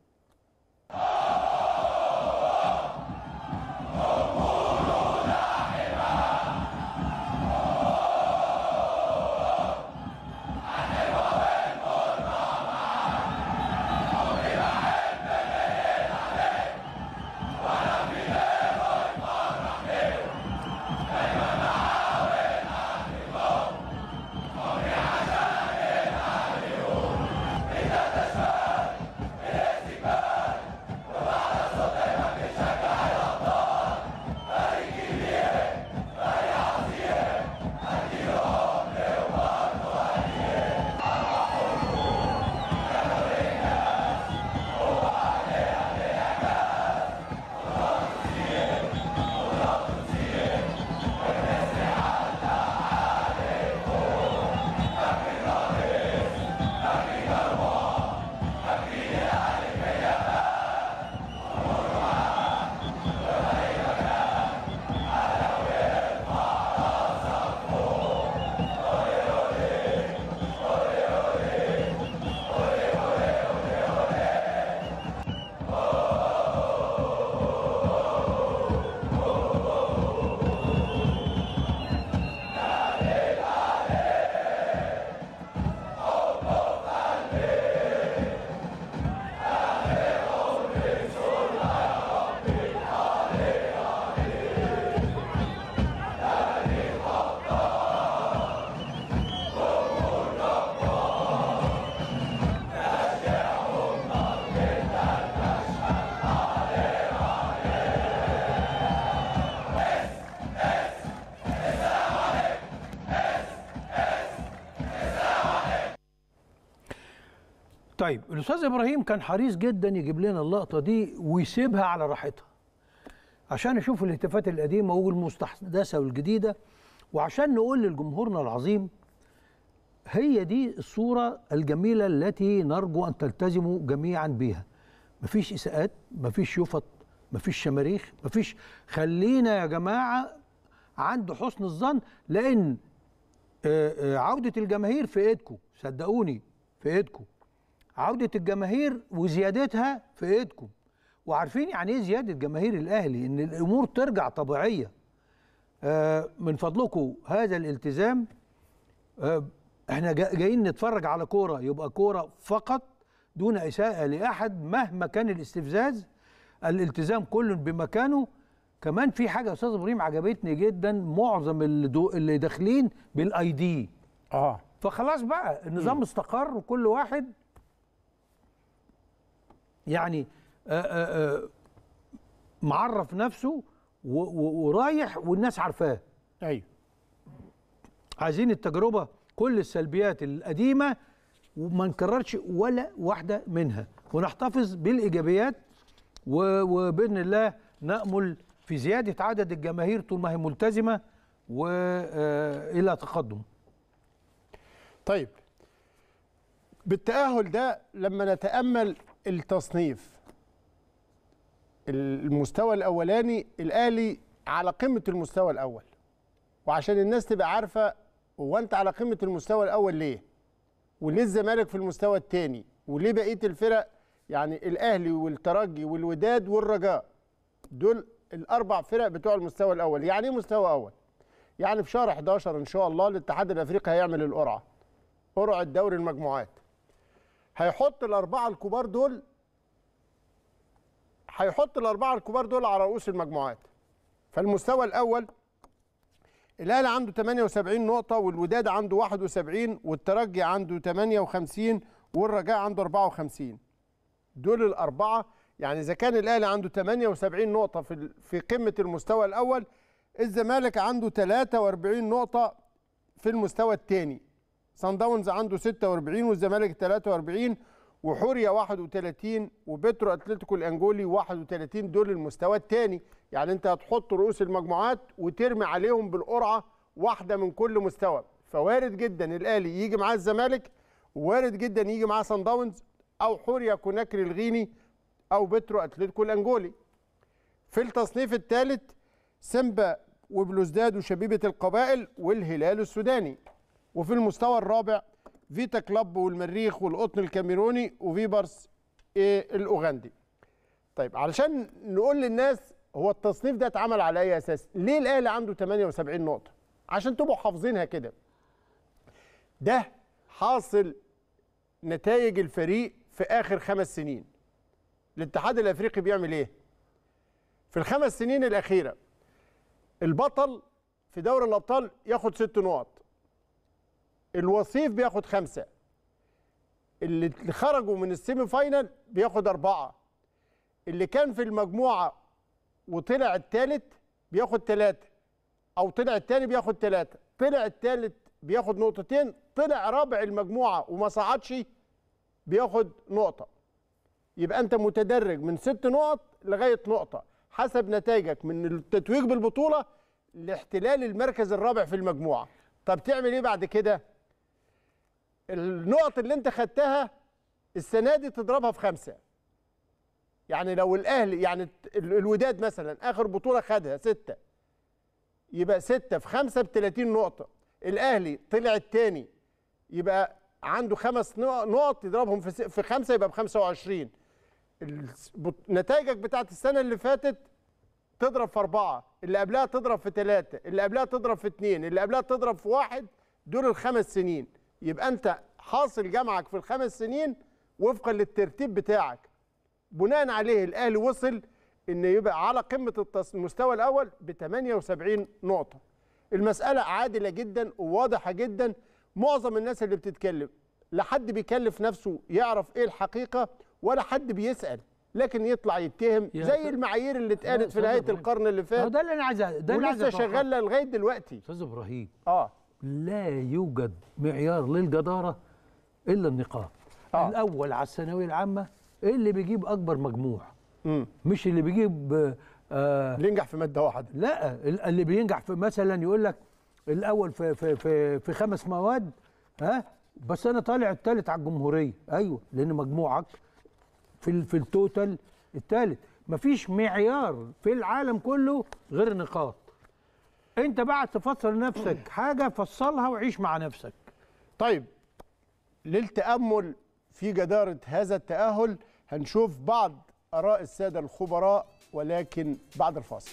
طيب الاستاذ ابراهيم كان حريص جدا يجيب لنا اللقطه دي ويسيبها على راحتها عشان نشوف الهتافات القديمه والمستحدثه والجديده وعشان نقول لجمهورنا العظيم هي دي الصورة الجميلة التي نرجو أن تلتزموا جميعا بها مفيش إساءات مفيش يفط مفيش شماريخ مفيش خلينا يا جماعة عند حسن الظن لأن آه، آه، عودة الجماهير في إيدكم صدقوني في إيدكم عودة الجماهير وزيادتها في إيدكم وعارفين يعني إيه زيادة جماهير الأهلي إن الأمور ترجع طبيعية آه، من فضلكم هذا الالتزام آه، احنا جا- جايين نتفرج على كوره يبقى كوره فقط دون اساءه لاحد مهما كان الاستفزاز الالتزام كل بمكانه كمان في حاجه يا استاذ ابراهيم عجبتني جدا معظم اللي, دو اللي داخلين بالاي دي اه فخلاص بقى النظام استقر وكل واحد يعني آآ آآ معرف نفسه و- و- ورايح والناس عارفاه ايوه عايزين التجربه كل السلبيات القديمه وما نكررش ولا واحده منها ونحتفظ بالايجابيات و- وباذن الله نامل في زياده عدد الجماهير طول ما هي ملتزمه والى تقدم طيب بالتأهل ده لما نتأمل التصنيف المستوى الأولاني الأهلي على قمة المستوى الأول وعشان الناس تبقى عارفة هو أنت على قمة المستوى الأول ليه وليه الزمالك في المستوى الثاني وليه بقية الفرق يعني الأهلي والترجي والوداد والرجاء دول الأربع فرق بتوع المستوى الأول يعني إيه مستوى أول؟ يعني في شهر 11 إن شاء الله الاتحاد الأفريقي هيعمل القرعة قرعة دوري المجموعات هيحط الأربعة الكبار دول هيحط الأربعة الكبار دول على رؤوس المجموعات فالمستوى الأول الأهلي عنده 78 نقطة والوداد عنده 71 والترجي عنده 58 والرجاء عنده 54 دول الأربعة يعني إذا كان الأهلي عنده 78 نقطة في ال- في قمة المستوى الأول الزمالك عنده 43 نقطة في المستوى الثاني سان داونز عنده 46 والزمالك 43 وحوريا 31 وبترو اتلتيكو الانجولي 31 دول المستوى الثاني يعني انت هتحط رؤوس المجموعات وترمي عليهم بالقرعه واحده من كل مستوى فوارد جدا الاهلي يجي معاه الزمالك ووارد جدا يجي معاه سان داونز او حوريا كوناكري الغيني او بترو اتلتيكو الانجولي في التصنيف الثالث سيمبا وبلوزداد وشبيبه القبائل والهلال السوداني وفي المستوى الرابع فيتا كلاب والمريخ والقطن الكاميروني وفيبرس إيه الاوغندي طيب علشان نقول للناس هو التصنيف ده اتعمل على اي اساس ليه الاهلي عنده 78 نقطه عشان تبقوا حافظينها كده ده حاصل نتائج الفريق في اخر خمس سنين الاتحاد الافريقي بيعمل ايه في الخمس سنين الاخيره البطل في دوري الابطال ياخد ست نقط الوصيف بياخد خمسه اللي خرجوا من السيمي فاينال بياخد اربعه اللي كان في المجموعه وطلع الثالث بياخد ثلاثه او طلع الثاني بياخد ثلاثه طلع الثالث بياخد نقطتين طلع رابع المجموعه وما صعدش بياخد نقطه يبقى انت متدرج من ست نقط لغايه نقطه حسب نتائجك من التتويج بالبطوله لاحتلال المركز الرابع في المجموعه طب تعمل ايه بعد كده النقط اللي انت خدتها السنه دي تضربها في خمسه يعني لو الاهلي يعني ال- الوداد مثلا اخر بطوله خدها سته يبقى سته في خمسه ب 30 نقطه الاهلي طلع الثاني يبقى عنده خمس نق- نقط يضربهم في س- في خمسه يبقى ب 25 الس- بط- نتائجك بتاعت السنه اللي فاتت تضرب في أربعة اللي قبلها تضرب في ثلاثة اللي قبلها تضرب في اثنين اللي قبلها تضرب في واحد دول الخمس سنين يبقى أنت حاصل جمعك في الخمس سنين وفقا للترتيب بتاعك بناء عليه الأهلي وصل إن يبقى على قمة التص- المستوى الأول ب 78 نقطة المسألة عادلة جدا وواضحة جدا معظم الناس اللي بتتكلم لا حد بيكلف نفسه يعرف ايه الحقيقة ولا حد بيسأل لكن يطلع يتهم يا زي أستاذ- المعايير اللي اتقالت في أستاذ نهايه إبراهيم. القرن اللي هو فات ده اللي انا عايز ده اللي عايز ولسه أتوقعه. شغاله لغايه دلوقتي استاذ ابراهيم اه لا يوجد معيار للجداره الا النقاط آه. الاول على الثانويه العامه اللي بيجيب اكبر مجموع امم مش اللي بيجيب آه اللي ينجح في ماده واحده لا ال- اللي بينجح في مثلا يقول لك الاول في في في في خمس مواد ها بس انا طالع الثالث على الجمهوريه ايوه لان مجموعك في ال- في التوتال الثالث مفيش معيار في العالم كله غير نقاط انت بقى تفسر لنفسك حاجه فصلها وعيش مع نفسك طيب للتأمل في جدارة هذا التأهل هنشوف بعض آراء السادة الخبراء ولكن بعد الفاصل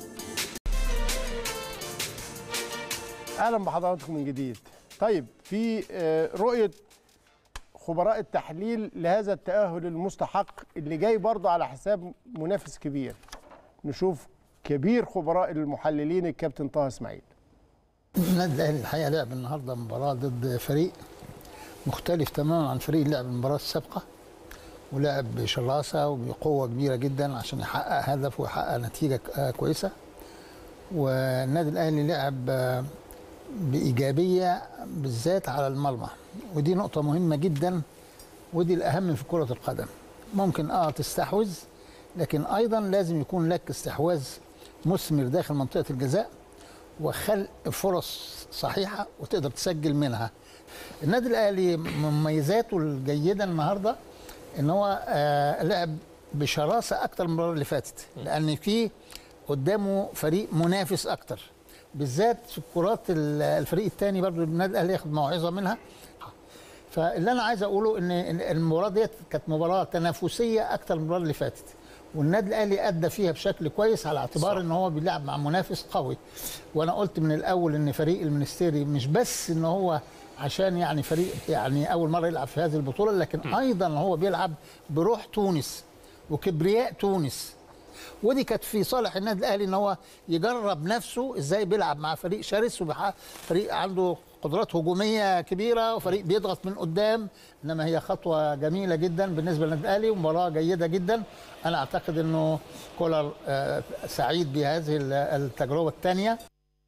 أهلا بحضراتكم من جديد طيب في آه، رؤية خبراء التحليل لهذا التأهل المستحق اللي جاي برضه على حساب منافس كبير نشوف كبير خبراء المحللين الكابتن طه اسماعيل النادي الاهلي الحقيقه لعب النهارده مباراه ضد فريق مختلف تماما عن فريق لعب المباراه السابقه ولعب بشراسه وبقوه كبيره جدا عشان يحقق هدف ويحقق نتيجه ك- آه كويسه والنادي الاهلي لعب آه، بايجابيه بالذات على المرمى ودي نقطه مهمه جدا ودي الاهم في كره القدم ممكن اه تستحوذ لكن ايضا لازم يكون لك استحواذ مثمر داخل منطقه الجزاء وخلق فرص صحيحه وتقدر تسجل منها. النادي الاهلي مميزاته الجيده النهارده ان هو آه لعب بشراسه اكتر من المباراه اللي فاتت لان في قدامه فريق منافس اكتر بالذات في الكرات ال- الفريق الثاني برضو النادي الاهلي ياخد موعظه منها فاللي انا عايز اقوله ان إن المباراه ديت كانت مباراه تنافسيه اكتر من المباراه اللي فاتت والنادي الاهلي ادى فيها بشكل كويس على اعتبار ان هو بيلعب مع منافس قوي وانا قلت من الاول ان فريق المنستيري مش بس ان هو عشان يعني فريق يعني اول مره يلعب في هذه البطوله لكن ايضا هو بيلعب بروح تونس وكبرياء تونس ودي كانت في صالح النادي الاهلي ان هو يجرب نفسه ازاي بيلعب مع فريق شرس وفريق عنده قدرات هجوميه كبيره وفريق بيضغط من قدام انما هي خطوه جميله جدا بالنسبه للنادي الاهلي ومباراه جيده جدا انا اعتقد انه كولر آه، سعيد بهذه التجربه الثانيه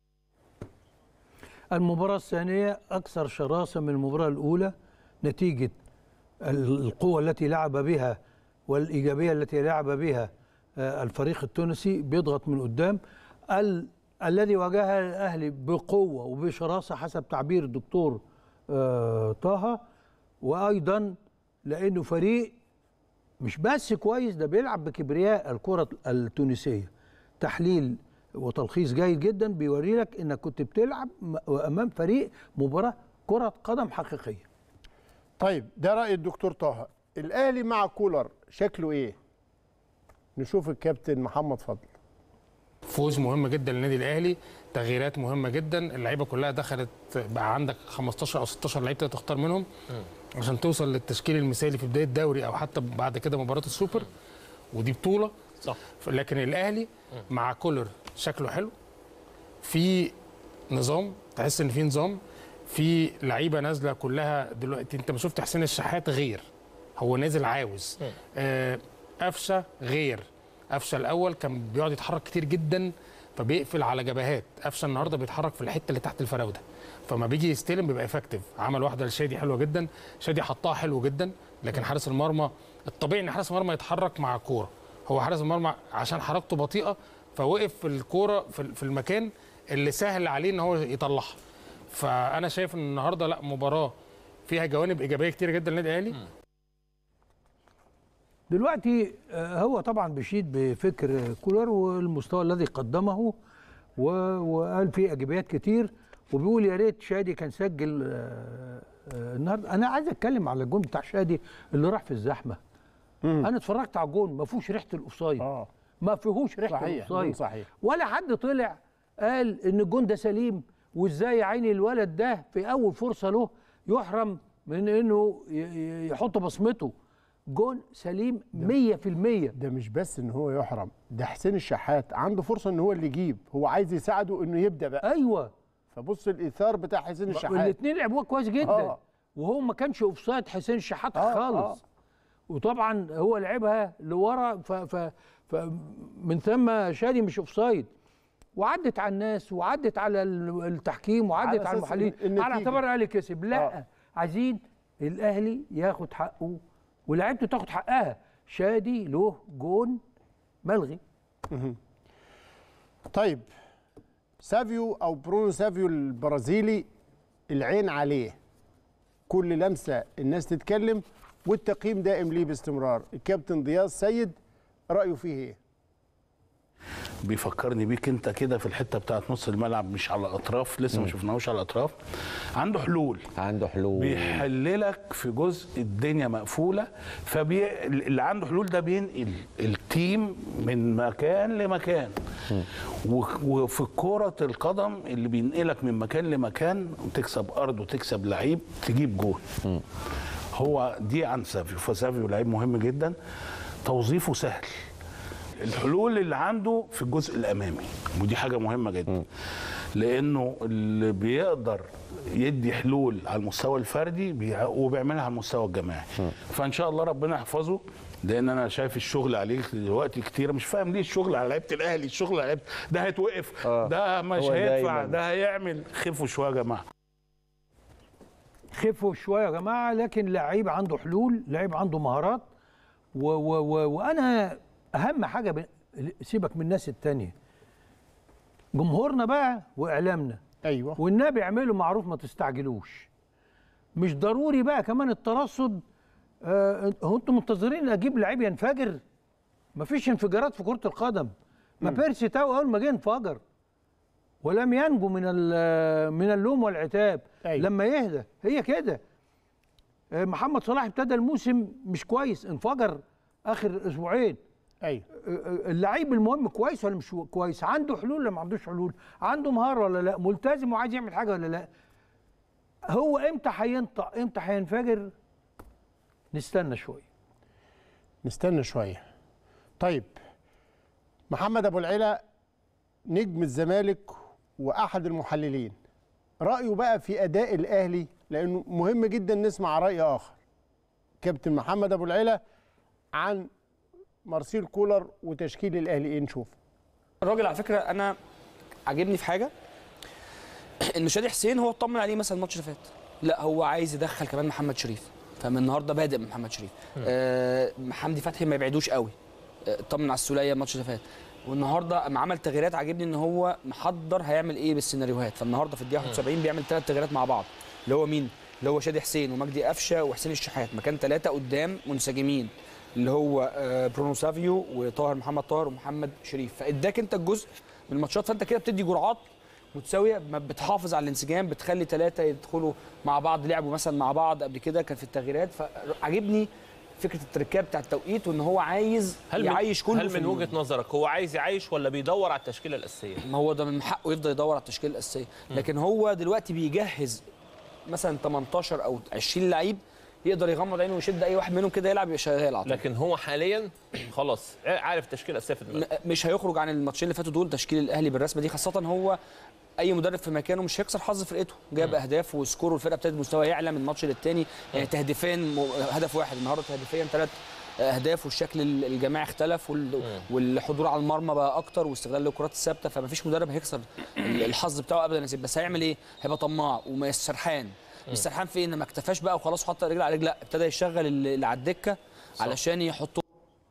المباراة الثانية أكثر شراسة من المباراة الأولى نتيجة القوة التي لعب بها والإيجابية التي لعب بها آه، الفريق التونسي بيضغط من قدام ال... الذي واجهها الأهلي بقوة وبشراسة حسب تعبير الدكتور آه، طه وأيضا لأنه فريق مش بس كويس ده بيلعب بكبرياء الكرة التونسية تحليل وتلخيص جيد جدا بيوري لك انك كنت بتلعب م- امام فريق مباراة كرة قدم حقيقية طيب ده رأي الدكتور طه الأهلي مع كولر شكله إيه؟ نشوف الكابتن محمد فضل فوز مهم جدا للنادي الاهلي تغييرات مهمه جدا اللعيبه كلها دخلت بقى عندك 15 او 16 لعيب تقدر تختار منهم عشان توصل للتشكيل المثالي في بدايه الدوري او حتى بعد كده مباراه السوبر ودي بطوله صح لكن الاهلي مع كولر شكله حلو في نظام تحس ان في نظام في لعيبه نازله كلها دلوقتي انت ما شفت حسين الشحات غير هو نازل عاوز آه، قفشه غير قفشه الاول كان بيقعد يتحرك كتير جدا فبيقفل على جبهات قفشه النهارده بيتحرك في الحته اللي تحت الفراوده فما بيجي يستلم بيبقى افكتيف عمل واحده لشادي حلوه جدا شادي حطها حلو جدا لكن حارس المرمى الطبيعي ان حارس المرمى يتحرك مع الكوره هو حارس المرمى عشان حركته بطيئه فوقف في الكوره في في المكان اللي سهل عليه ان هو يطلعها فانا شايف ان النهارده لا مباراه فيها جوانب ايجابيه كتير جدا للنادي الاهلي دلوقتي آه، هو طبعا بيشيد بفكر كولر والمستوى الذي قدمه و- وقال فيه ايجابيات كتير وبيقول يا ريت شادي كان سجل آه، آه، النهارده انا عايز اتكلم على الجون بتاع شادي اللي راح في الزحمه انا اتفرجت على الجون ما فيهوش ريحه الاوفسايد اه ما فيهوش ريحه صحيح الاوفسايد جون صحيح ولا حد طلع قال ان الجون ده سليم وازاي يا عيني الولد ده في اول فرصه له يحرم من انه ي- ي- يحط بصمته جون سليم 100% ده مش بس ان هو يحرم ده حسين الشحات عنده فرصه ان هو اللي يجيب هو عايز يساعده انه يبدا بقى ايوه فبص الايثار بتاع حسين الشحات الاثنين لعبوها كويس جدا آه. وهو ما كانش اوفسايد حسين الشحات آه، خالص وطبعا هو لعبها لورا ف ف فمن ثم شادي مش اوفسايد وعدت على الناس وعدت على ال- التحكيم على وعدت على أساس المحللين النتيجة. على اعتبار الاهلي كسب لا آه. عايزين الاهلي ياخد حقه ولاعيبته تاخد حقها شادي له جون ملغي طيب سافيو او برونو سافيو البرازيلي العين عليه كل لمسه الناس تتكلم والتقييم دائم ليه باستمرار الكابتن ضياء السيد رايه فيه ايه بيفكرني بيك انت كده في الحته بتاعت نص الملعب مش على الاطراف لسه ما شفناهوش على الاطراف عنده حلول عنده حلول بيحللك في جزء الدنيا مقفوله فبي اللي عنده حلول ده بينقل التيم من مكان لمكان و- وفي كرة القدم اللي بينقلك من مكان لمكان وتكسب ارض وتكسب لعيب تجيب جول هو دي عن سافيو فسافيو لعيب مهم جدا توظيفه سهل الحلول اللي عنده في الجزء الامامي ودي حاجه مهمه جدا لانه اللي بيقدر يدي حلول على المستوى الفردي بيع- وبيعملها على المستوى الجماعي فان شاء الله ربنا يحفظه لان انا شايف الشغل عليه دلوقتي كتير مش فاهم ليه الشغل على لعيبه الاهلي الشغل على لعيبه ده هيتوقف آه. ده مش هو هيدفع دايماً. ده هيعمل خفوا شويه يا جماعه خفوا شويه يا جماعه لكن لعيب عنده حلول لعيب عنده مهارات و و و وانا اهم حاجه ب... سيبك من الناس التانية جمهورنا بقى واعلامنا ايوه والنبي اعملوا معروف ما تستعجلوش مش ضروري بقى كمان الترصد آه هو انتم منتظرين اجيب لعيب ينفجر مفيش انفجارات في كره القدم ما بيرسي تاو اول ما جه انفجر ولم ينجو من ال- من اللوم والعتاب أيوة. لما يهدى هي كده آه، محمد صلاح ابتدى الموسم مش كويس انفجر اخر اسبوعين ايوه اللعيب المهم كويس ولا مش كويس عنده حلول ولا ما عندوش حلول عنده مهاره ولا لا ملتزم وعايز يعمل حاجه ولا لا هو امتى هينطق امتى هينفجر نستنى شويه نستنى شويه طيب محمد ابو العلا نجم الزمالك واحد المحللين رايه بقى في اداء الاهلي لانه مهم جدا نسمع راي اخر كابتن محمد ابو العلا عن مارسيل كولر وتشكيل الاهلي ايه نشوف الراجل على فكره انا عاجبني في حاجه ان شادي حسين هو اطمن عليه مثلا الماتش اللي فات لا هو عايز يدخل كمان محمد شريف فمن النهارده بادئ من محمد شريف آه حمدي فتحي ما يبعدوش قوي آه، اطمن على السوليه الماتش اللي فات والنهارده اما عمل تغييرات عاجبني ان هو محضر هيعمل ايه بالسيناريوهات فالنهارده في الدقيقه 71 بيعمل ثلاث تغييرات مع بعض اللي هو مين؟ اللي هو شادي حسين ومجدي قفشه وحسين الشحات مكان ثلاثه قدام منسجمين اللي هو آه، برونو سافيو وطاهر محمد طاهر ومحمد شريف فاداك انت الجزء من الماتشات فانت كده بتدي جرعات متساويه ما بتحافظ على الانسجام بتخلي ثلاثه يدخلوا مع بعض لعبوا مثلا مع بعض قبل كده كان في التغييرات فعجبني فكره التركيب بتاع التوقيت وان هو عايز هل يعيش من كله هل في من ال- وجهه نظرك هو عايز يعيش ولا بيدور على التشكيله الاساسيه؟ ما هو ده من حقه يفضل يدور على التشكيله الاساسيه لكن هو دلوقتي بيجهز مثلا 18 او 20 لعيب يقدر يغمض عينه ويشد اي واحد منهم كده يلعب يبقى شغال على طول. لكن هو حاليا خلاص عارف التشكيله الاساسيه في دماغه م- مش هيخرج عن الماتشين اللي فاتوا دول تشكيل الاهلي بالرسمه دي خاصه هو اي مدرب في مكانه مش هيكسر حظ فرقته جاب اهداف وسكور والفرقه ابتدت مستوى يعلى من الماتش للتاني يعني تهديفين م- هدف واحد النهارده تهديفيا ثلاث اهداف والشكل ال- الجماعي اختلف وال- والحضور على المرمى بقى اكتر واستغلال الكرات الثابته فما فيش مدرب هيكسر ال- الحظ بتاعه ابدا يا نسيب. بس هيعمل ايه؟ هيبقى طماع وما سرحان مش سرحان في ان ما اكتفاش بقى وخلاص حط رجل على رجل لا ابتدى يشغل اللي اللي على الدكه علشان يحطه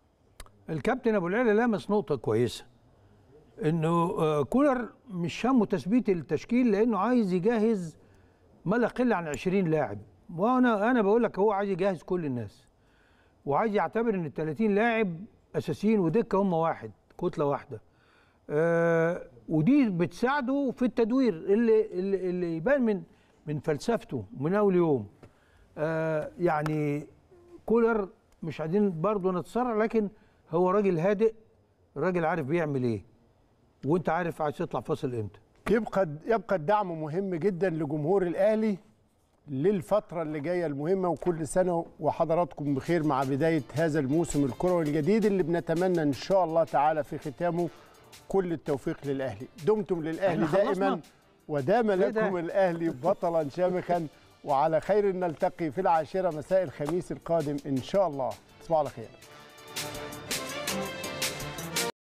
الكابتن ابو العلا لمس نقطه كويسه انه آه، كولر مش همه تثبيت التشكيل لانه عايز يجهز ما لا يقل عن 20 لاعب وانا انا بقول لك هو عايز يجهز كل الناس وعايز يعتبر ان ال 30 لاعب اساسيين ودكه هم واحد كتله واحده آه ودي بتساعده في التدوير اللي اللي, اللي يبان من من فلسفته من اول يوم آه يعني كولر مش عايزين برضه نتسرع لكن هو راجل هادئ راجل عارف بيعمل ايه وانت عارف عايز تطلع فاصل امتى يبقى يبقى الدعم مهم جدا لجمهور الاهلي للفتره اللي جايه المهمه وكل سنه وحضراتكم بخير مع بدايه هذا الموسم الكروي الجديد اللي بنتمنى ان شاء الله تعالى في ختامه كل التوفيق للاهلي دمتم للاهلي احنا خلصنا؟ دائما ودام إيه ده؟ لكم الاهلي بطلا شامخا وعلى خير نلتقي في العاشره مساء الخميس القادم ان شاء الله تصبحوا على خير